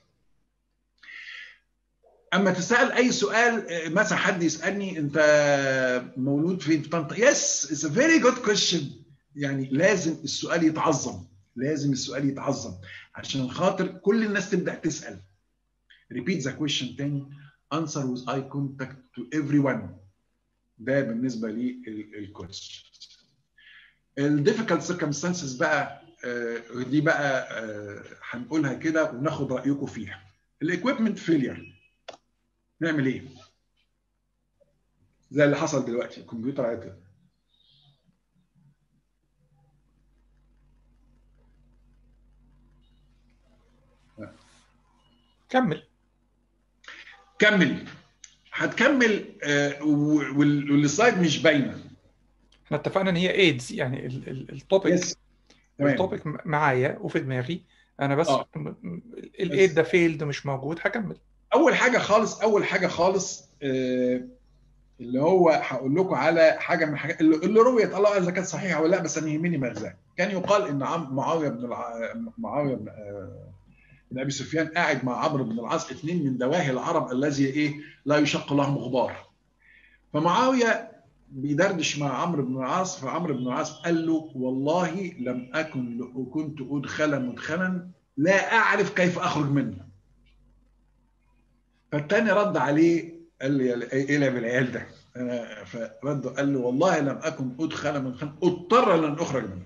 اما تسال اي سؤال مثلا حد يسالني انت مولود فين في طنطا يس اتس ا فيري جود كويشن يعني لازم السؤال يتعظم لازم السؤال يتعظم عشان خاطر كل الناس تبدا تسال repeat the question تاني answer with eye contact to everyone ده بالنسبه للكويشن الديفيكالت سيركمستانسز بقى آه دي بقى آه هنقولها كده وناخد رايكم فيها الايكويبمنت فيلير نعمل ايه زي اللي حصل دلوقتي الكمبيوتر عطل كمل كمل هتكمل آه والسلايد مش باينه احنا اتفقنا ان هي ايدز يعني التوبيك yes. التوبيك معايا وفي دماغي انا بس آه. الايد ده فيلد مش موجود هكمل اول حاجه خالص اول حاجه خالص آه اللي هو هقول لكم على حاجه من الحاجات اللي رويت الله اذا كانت صحيحه ولا لا بس انا يهمني مغزاها كان يقال ان عم معاويه بن الع... معاويه بن آه بن ابي سفيان قاعد مع عمرو بن العاص اثنين من دواهي العرب الذي ايه لا يشق لهم غبار فمعاويه بيدردش مع عمرو بن العاص فعمرو بن العاص قال له والله لم اكن لو كنت ادخل مدخلا لا اعرف كيف اخرج منه فالتاني رد عليه قال لي ايه لعب العيال ده فرد قال له والله لم اكن ادخل مدخلا اضطر لان اخرج منه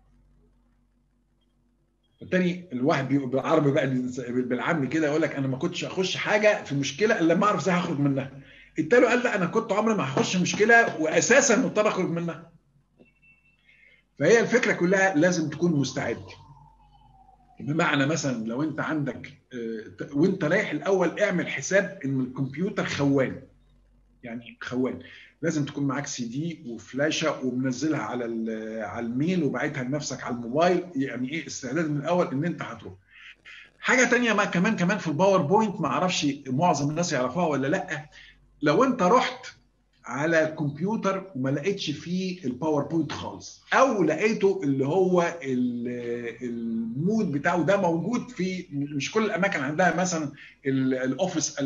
التاني الواحد بالعربي بقى بالعام كده يقول لك انا ما كنتش اخش حاجه في مشكله الا لما اعرف ازاي هخرج منها التاني قال لا انا كنت عمري ما هخش مشكله واساسا مضطر اخرج منها فهي الفكره كلها لازم تكون مستعد بمعنى مثلا لو انت عندك وانت رايح الاول اعمل حساب ان الكمبيوتر خوان يعني خوان لازم تكون معاك سي دي وفلاشه ومنزلها على على الميل وبعتها لنفسك على الموبايل يعني ايه استعداد من الاول ان انت هتروح حاجه تانية ما كمان كمان في الباوربوينت ما اعرفش معظم الناس يعرفوها ولا لا لو انت رحت على الكمبيوتر وما لقيتش فيه الباوربوينت خالص او لقيته اللي هو المود بتاعه ده موجود في مش كل الاماكن عندها مثلا الاوفيس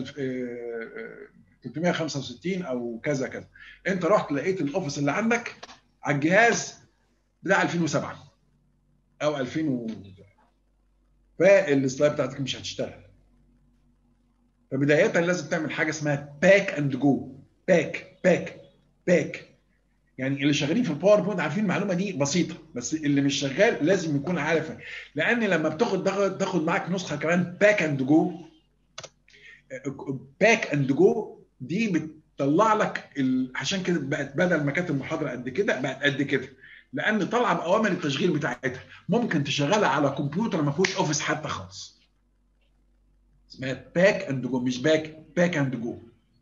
365 او كذا كذا انت رحت لقيت الاوفيس اللي عندك على الجهاز بتاع 2007 او 2000 و... فالسلايد بتاعتك مش هتشتغل فبدايه لازم تعمل حاجه اسمها باك اند جو باك باك باك يعني اللي شغالين في الباوربوينت عارفين المعلومه دي بسيطه بس اللي مش شغال لازم يكون عارفها لان لما بتاخد تاخد معاك نسخه كمان باك اند جو باك اند جو دي بتطلع لك ال... عشان كده بقت بدل ما كانت المحاضره قد كده بقت قد كده لان طالعه باوامر التشغيل بتاعتها ممكن تشغلها على كمبيوتر ما فيهوش اوفيس حتى خالص اسمها باك اند جو مش باك باك اند جو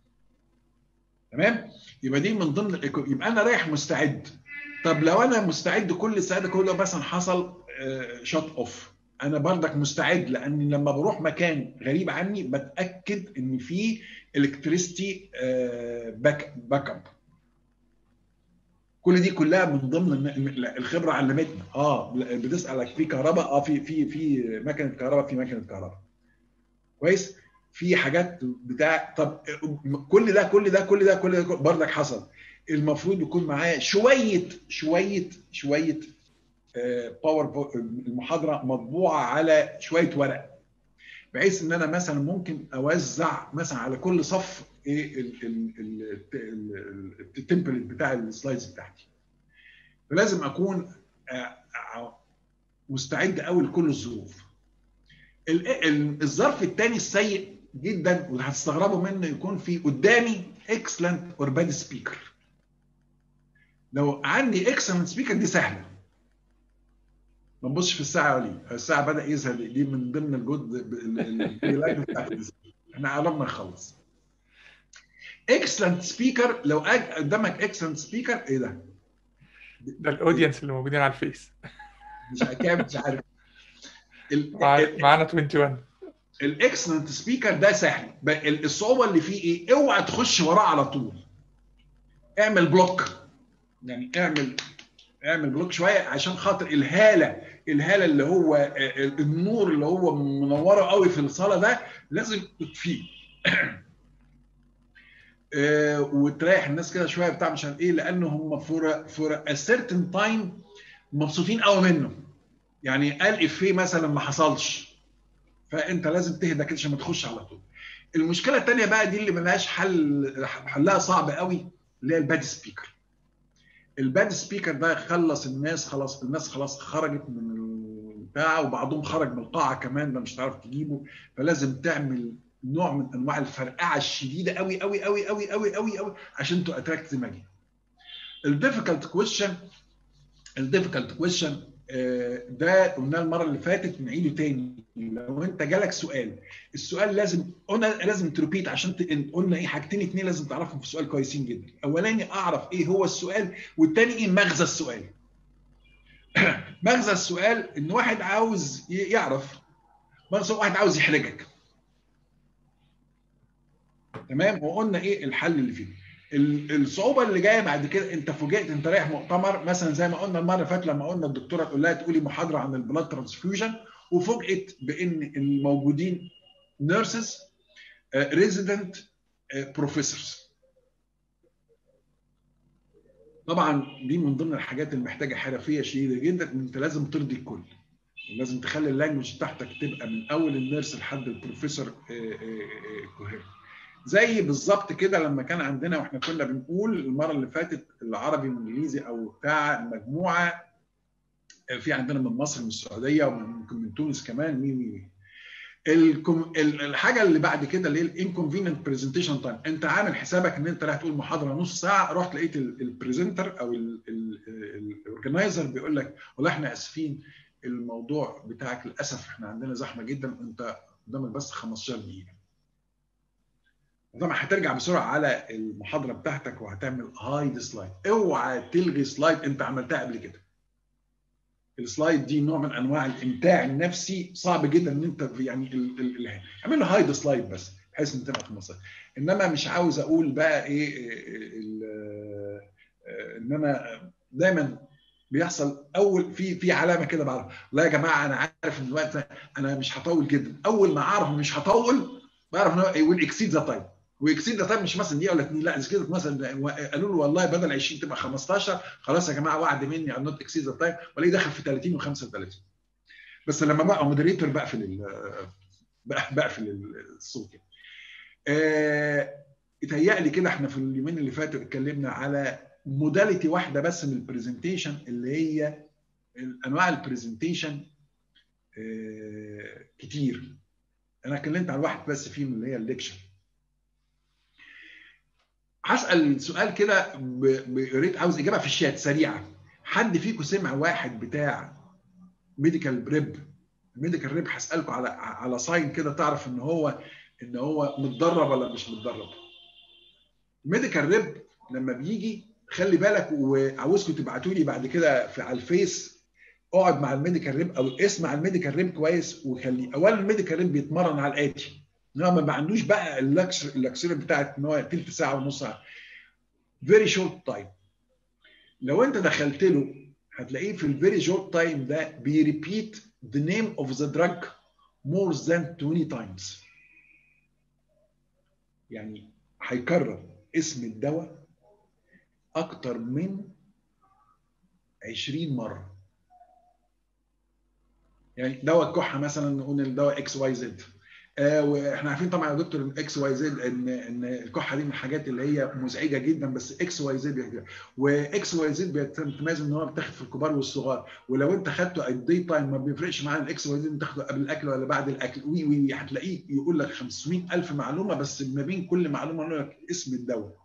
تمام يبقى دي من ضمن يبقى انا رايح مستعد طب لو انا مستعد كل سنه كله مثلا حصل شوت اوف انا بردك مستعد لان لما بروح مكان غريب عني بتاكد ان في الكتريستي باك باك اب كل دي كلها من ضمن الخبره علمتنا اه بتسالك في كهرباء اه في في في مكنه كهرباء في مكنه كهرباء كويس في حاجات بتاع طب كل ده كل ده كل ده كل ده بردك حصل المفروض يكون معاه شويه شويه شويه باور المحاضره مطبوعه على شويه ورق بحيث ان انا مثلا ممكن اوزع مثلا على كل صف ايه التمبلت بتاع السلايدز بتاعتي فلازم اكون مستعد قوي لكل الظروف الظرف الثاني السيء جدا واللي هتستغربوا منه يكون في قدامي اكسلنت اور باد سبيكر لو عندي اكسلنت سبيكر دي سهله ما تبصش في الساعه ولي الساعه بدا يظهر دي من ضمن الجود اللايف بتاعت احنا قربنا نخلص اكسلنت سبيكر لو قدامك اكسلنت سبيكر ايه ده؟ ده الاودينس اللي موجودين على الفيس مش كام مش عارف معانا 21 الاكسلنت سبيكر ده سهل الصعوبه اللي فيه ايه؟ اوعى تخش وراه على طول اعمل بلوك يعني اعمل اعمل بلوك شويه عشان خاطر الهاله الهاله اللي هو النور اللي هو منوره قوي في الصاله ده لازم تطفيه وتريح الناس كده شويه بتاع مش عارف ايه لان هم فور فور ا سيرتن تايم مبسوطين قوي منه يعني قال افيه مثلا ما حصلش فانت لازم تهدى كده عشان ما تخش على طول المشكله الثانيه بقى دي اللي ملهاش حل حلها صعب قوي اللي هي الباد سبيكر الباد سبيكر ده خلص الناس خلاص الناس خلاص خرجت من البتاع وبعضهم خرج من القاعه كمان ده مش هتعرف تجيبه فلازم تعمل نوع من انواع الفرقعه الشديده قوي قوي قوي قوي قوي قوي قوي عشان تو اتراكت زماجي الديفيكالت كويشن الديفيكالت كويشن ده قلنا المره اللي فاتت نعيده تاني لو انت جالك سؤال السؤال لازم قلنا لازم تريبيت عشان ت... قلنا ايه حاجتين اتنين لازم تعرفهم في السؤال كويسين جدا اولاني اعرف ايه هو السؤال والتاني ايه مغزى السؤال مغزى السؤال ان واحد عاوز يعرف مغزى واحد عاوز يحرجك تمام وقلنا ايه الحل اللي فيه الصعوبه اللي جايه بعد كده انت فوجئت انت رايح مؤتمر مثلا زي ما قلنا المره اللي فاتت لما قلنا الدكتوره تقول لها تقولي محاضره عن البلاد ترانسفيوجن وفوجئت بان الموجودين نيرسز ريزيدنت بروفيسورز طبعا دي من ضمن الحاجات اللي محتاجه حرفيه شديده جدا ان انت لازم ترضي الكل لازم تخلي اللانجوج بتاعتك تبقى من اول النيرس لحد البروفيسور كوهير زي بالظبط كده لما كان عندنا واحنا كنا بنقول المره اللي فاتت العربي والانجليزي او بتاع مجموعه في عندنا من مصر من السعوديه وممكن من تونس كمان مين مين الكم... الحاجه اللي بعد كده اللي هي الانكونفيننت برزنتيشن تايم انت عامل حسابك ان انت رايح تقول محاضره نص ساعه رحت لقيت البرزنتر او الاورجنايزر بيقول لك والله احنا اسفين الموضوع بتاعك للاسف احنا عندنا زحمه جدا وانت قدامك بس 15 دقيقه طبعا هترجع بسرعه على المحاضره بتاعتك وهتعمل هايد سلايد اوعى تلغي سلايد انت عملتها قبل كده السلايد دي نوع من انواع الامتاع النفسي صعب جدا ان انت يعني اعمل له هايد سلايد بس بحيث ان تبقى في المصدر انما مش عاوز اقول بقى ايه ان انا دايما بيحصل اول في في علامه كده بعرف لا يا جماعه انا عارف ان الوقت انا مش هطول جدا اول ما اعرف مش هطول بعرف ان هو ويل اكسيد ذا تايم واكسيد ده طيب مش مثلا دقيقه ولا اتنين لا كده مثلا قالوا له والله بدل 20 تبقى 15 خلاص يا جماعه وعد مني على نوت اكسيد ذا تايم والاقيه دخل في 30 و35 بس لما بقى مودريتور بقفل بقفل الصوت يعني. آه اتهيألي كده احنا في اليومين اللي فاتوا اتكلمنا على موداليتي واحده بس من البرزنتيشن اللي هي انواع البرزنتيشن آه كتير انا اتكلمت عن واحد بس فيهم اللي هي الليكشر هسال سؤال كده يا ريت عاوز اجابه في الشات سريعه حد فيكم سمع واحد بتاع ميديكال بريب الميديكال ريب هسالكم على على ساين كده تعرف ان هو ان هو متدرب ولا مش متدرب ميديكال ريب لما بيجي خلي بالك وعاوزكم تبعتوا لي بعد كده في على الفيس اقعد مع الميديكال ريب او اسمع الميديكال ريب كويس وخليه اولا الميديكال ريب بيتمرن على الاتي ان هو ما عندوش بقى اللكشر اللكشر بتاعت ان هو تلت ساعه ونص ساعه فيري شورت تايم لو انت دخلت له هتلاقيه في الفيري شورت تايم ده بيريبيت the name of the drug more than 20 times يعني هيكرر اسم الدواء اكتر من 20 مره يعني دواء الكحه مثلا نقول الدواء اكس واي زد آه واحنا عارفين طبعا يا دكتور اكس واي زد ان ان الكحه دي من الحاجات اللي هي مزعجه جدا بس اكس واي زد واكس واي زد بيتميز ان هو بيتاخد في الكبار والصغار ولو انت خدته الدي تايم ما بيفرقش معانا الاكس واي زد تاخده قبل الاكل ولا بعد الاكل وي وي هتلاقيه يقول لك 500000 معلومه بس ما بين كل معلومه يقول لك اسم الدواء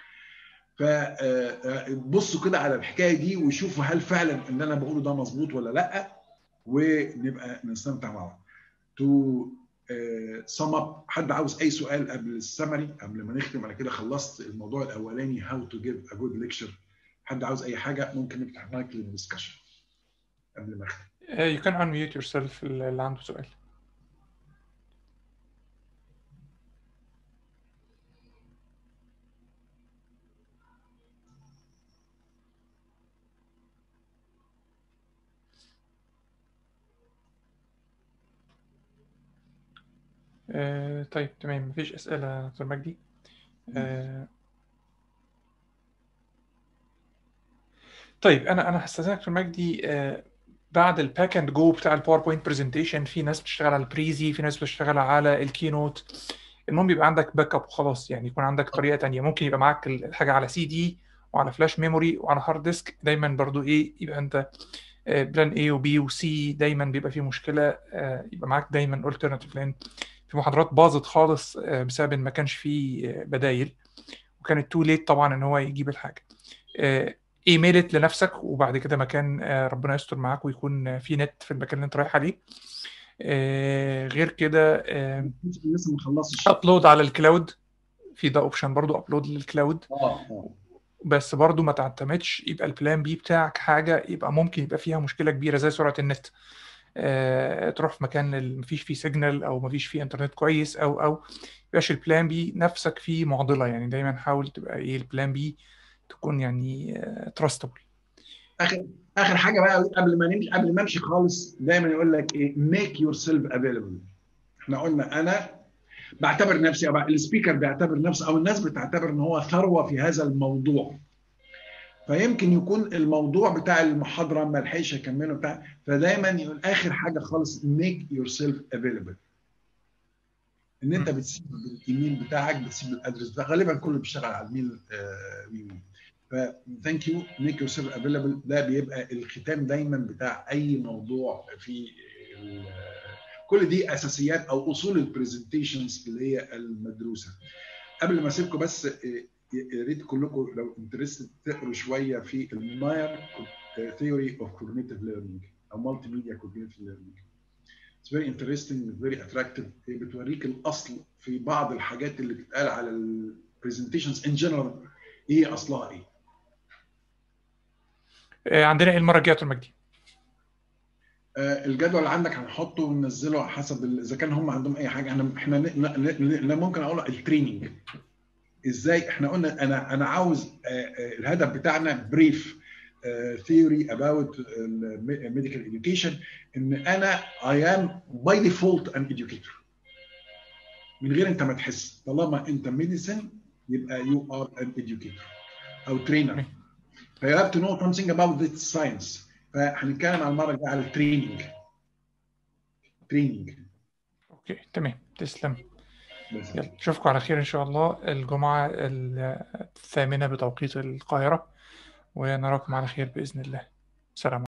فبصوا كده على الحكايه دي وشوفوا هل فعلا ان انا بقوله ده مظبوط ولا لا ونبقى نستمتع مع بعض. تو سم اب حد عاوز اي سؤال قبل السمري قبل ما نختم انا كده خلصت الموضوع الاولاني هاو تو جيف ا جود ليكتشر حد عاوز اي حاجه ممكن نفتح مايك للدسكشن قبل ما اختم you can unmute yourself اللي عنده سؤال آه طيب تمام مفيش أسئلة دكتور مجدي آه طيب أنا أنا هستأذنك دكتور مجدي آه بعد الباك اند جو بتاع الباوربوينت برزنتيشن في ناس بتشتغل على البريزي في ناس بتشتغل على الكينوت المهم يبقى عندك باك اب وخلاص يعني يكون عندك طريقة تانية ممكن يبقى معاك الحاجة على سي دي وعلى فلاش ميموري وعلى هارد ديسك دايما برضو ايه يبقى انت بلان اي وبي وسي دايما بيبقى فيه مشكلة يبقى معاك دايما الترناتيف لان في محاضرات باظت خالص بسبب ان ما كانش فيه بدايل وكانت تو ليت طبعا ان هو يجيب الحاجه ايميلت لنفسك وبعد كده مكان ربنا يستر معاك ويكون في نت في المكان اللي انت رايح عليه غير كده لسه ما خلصتش ابلود على الكلاود في ده اوبشن برضو ابلود للكلاود اه بس برضو ما تعتمدش يبقى البلان بي بتاعك حاجه يبقى ممكن يبقى فيها مشكله كبيره زي سرعه النت آه، تروح في مكان اللي مفيش فيه سيجنال او مفيش فيه انترنت كويس او او يبقاش البلان بي نفسك فيه معضله يعني دايما حاول تبقى ايه البلان بي تكون يعني تراستبل اخر اخر حاجه بقى قبل ما نمشي قبل ما امشي خالص دايما يقول لك ايه ميك يور سيلف افيلبل احنا قلنا انا بعتبر نفسي او السبيكر بيعتبر نفسه او الناس بتعتبر ان هو ثروه في هذا الموضوع فيمكن يكون الموضوع بتاع المحاضره ما لحقش اكمله بتاع فدايما يقول اخر حاجه خالص ميك يور سيلف افيلبل ان انت بتسيب الايميل بتاعك بتسيب الادرس بتاعك غالبا كله بيشتغل على الميل وي ف ثانك يو ميك يور سيلف افيلبل ده بيبقى الختام دايما بتاع اي موضوع في كل دي اساسيات او اصول البرزنتيشنز اللي هي المدروسه قبل ما اسيبكم بس يا ريت كلكم لو انترستد تقروا شويه في الماير ثيوري اوف كوجنيتيف ليرنينج او مالتي ميديا كوجنيتيف ليرنينج It's very interesting very attractive هي بتوريك الاصل في بعض الحاجات اللي بتتقال على البرزنتيشنز ان جنرال ايه اصلها ايه عندنا ايه المره الجايه يا مجدي؟ الجدول اللي عندك هنحطه وننزله حسب اذا كان هم عندهم اي حاجه احنا احنا ممكن اقول التريننج ازاي احنا قلنا انا انا عاوز الهدف بتاعنا بريف ثيوري اباوت ميديكال education ان انا I am by default an educator من غير انت ما تحس طالما انت ميديسن يبقى يو ار ان educator او ترينر فيو هاف تو نو something about this science فهنتكلم على المره الجايه على التريننج تريننج اوكي تمام تسلم يلا اشوفكم على خير ان شاء الله الجمعه الثامنه بتوقيت القاهره ونراكم على خير باذن الله سلام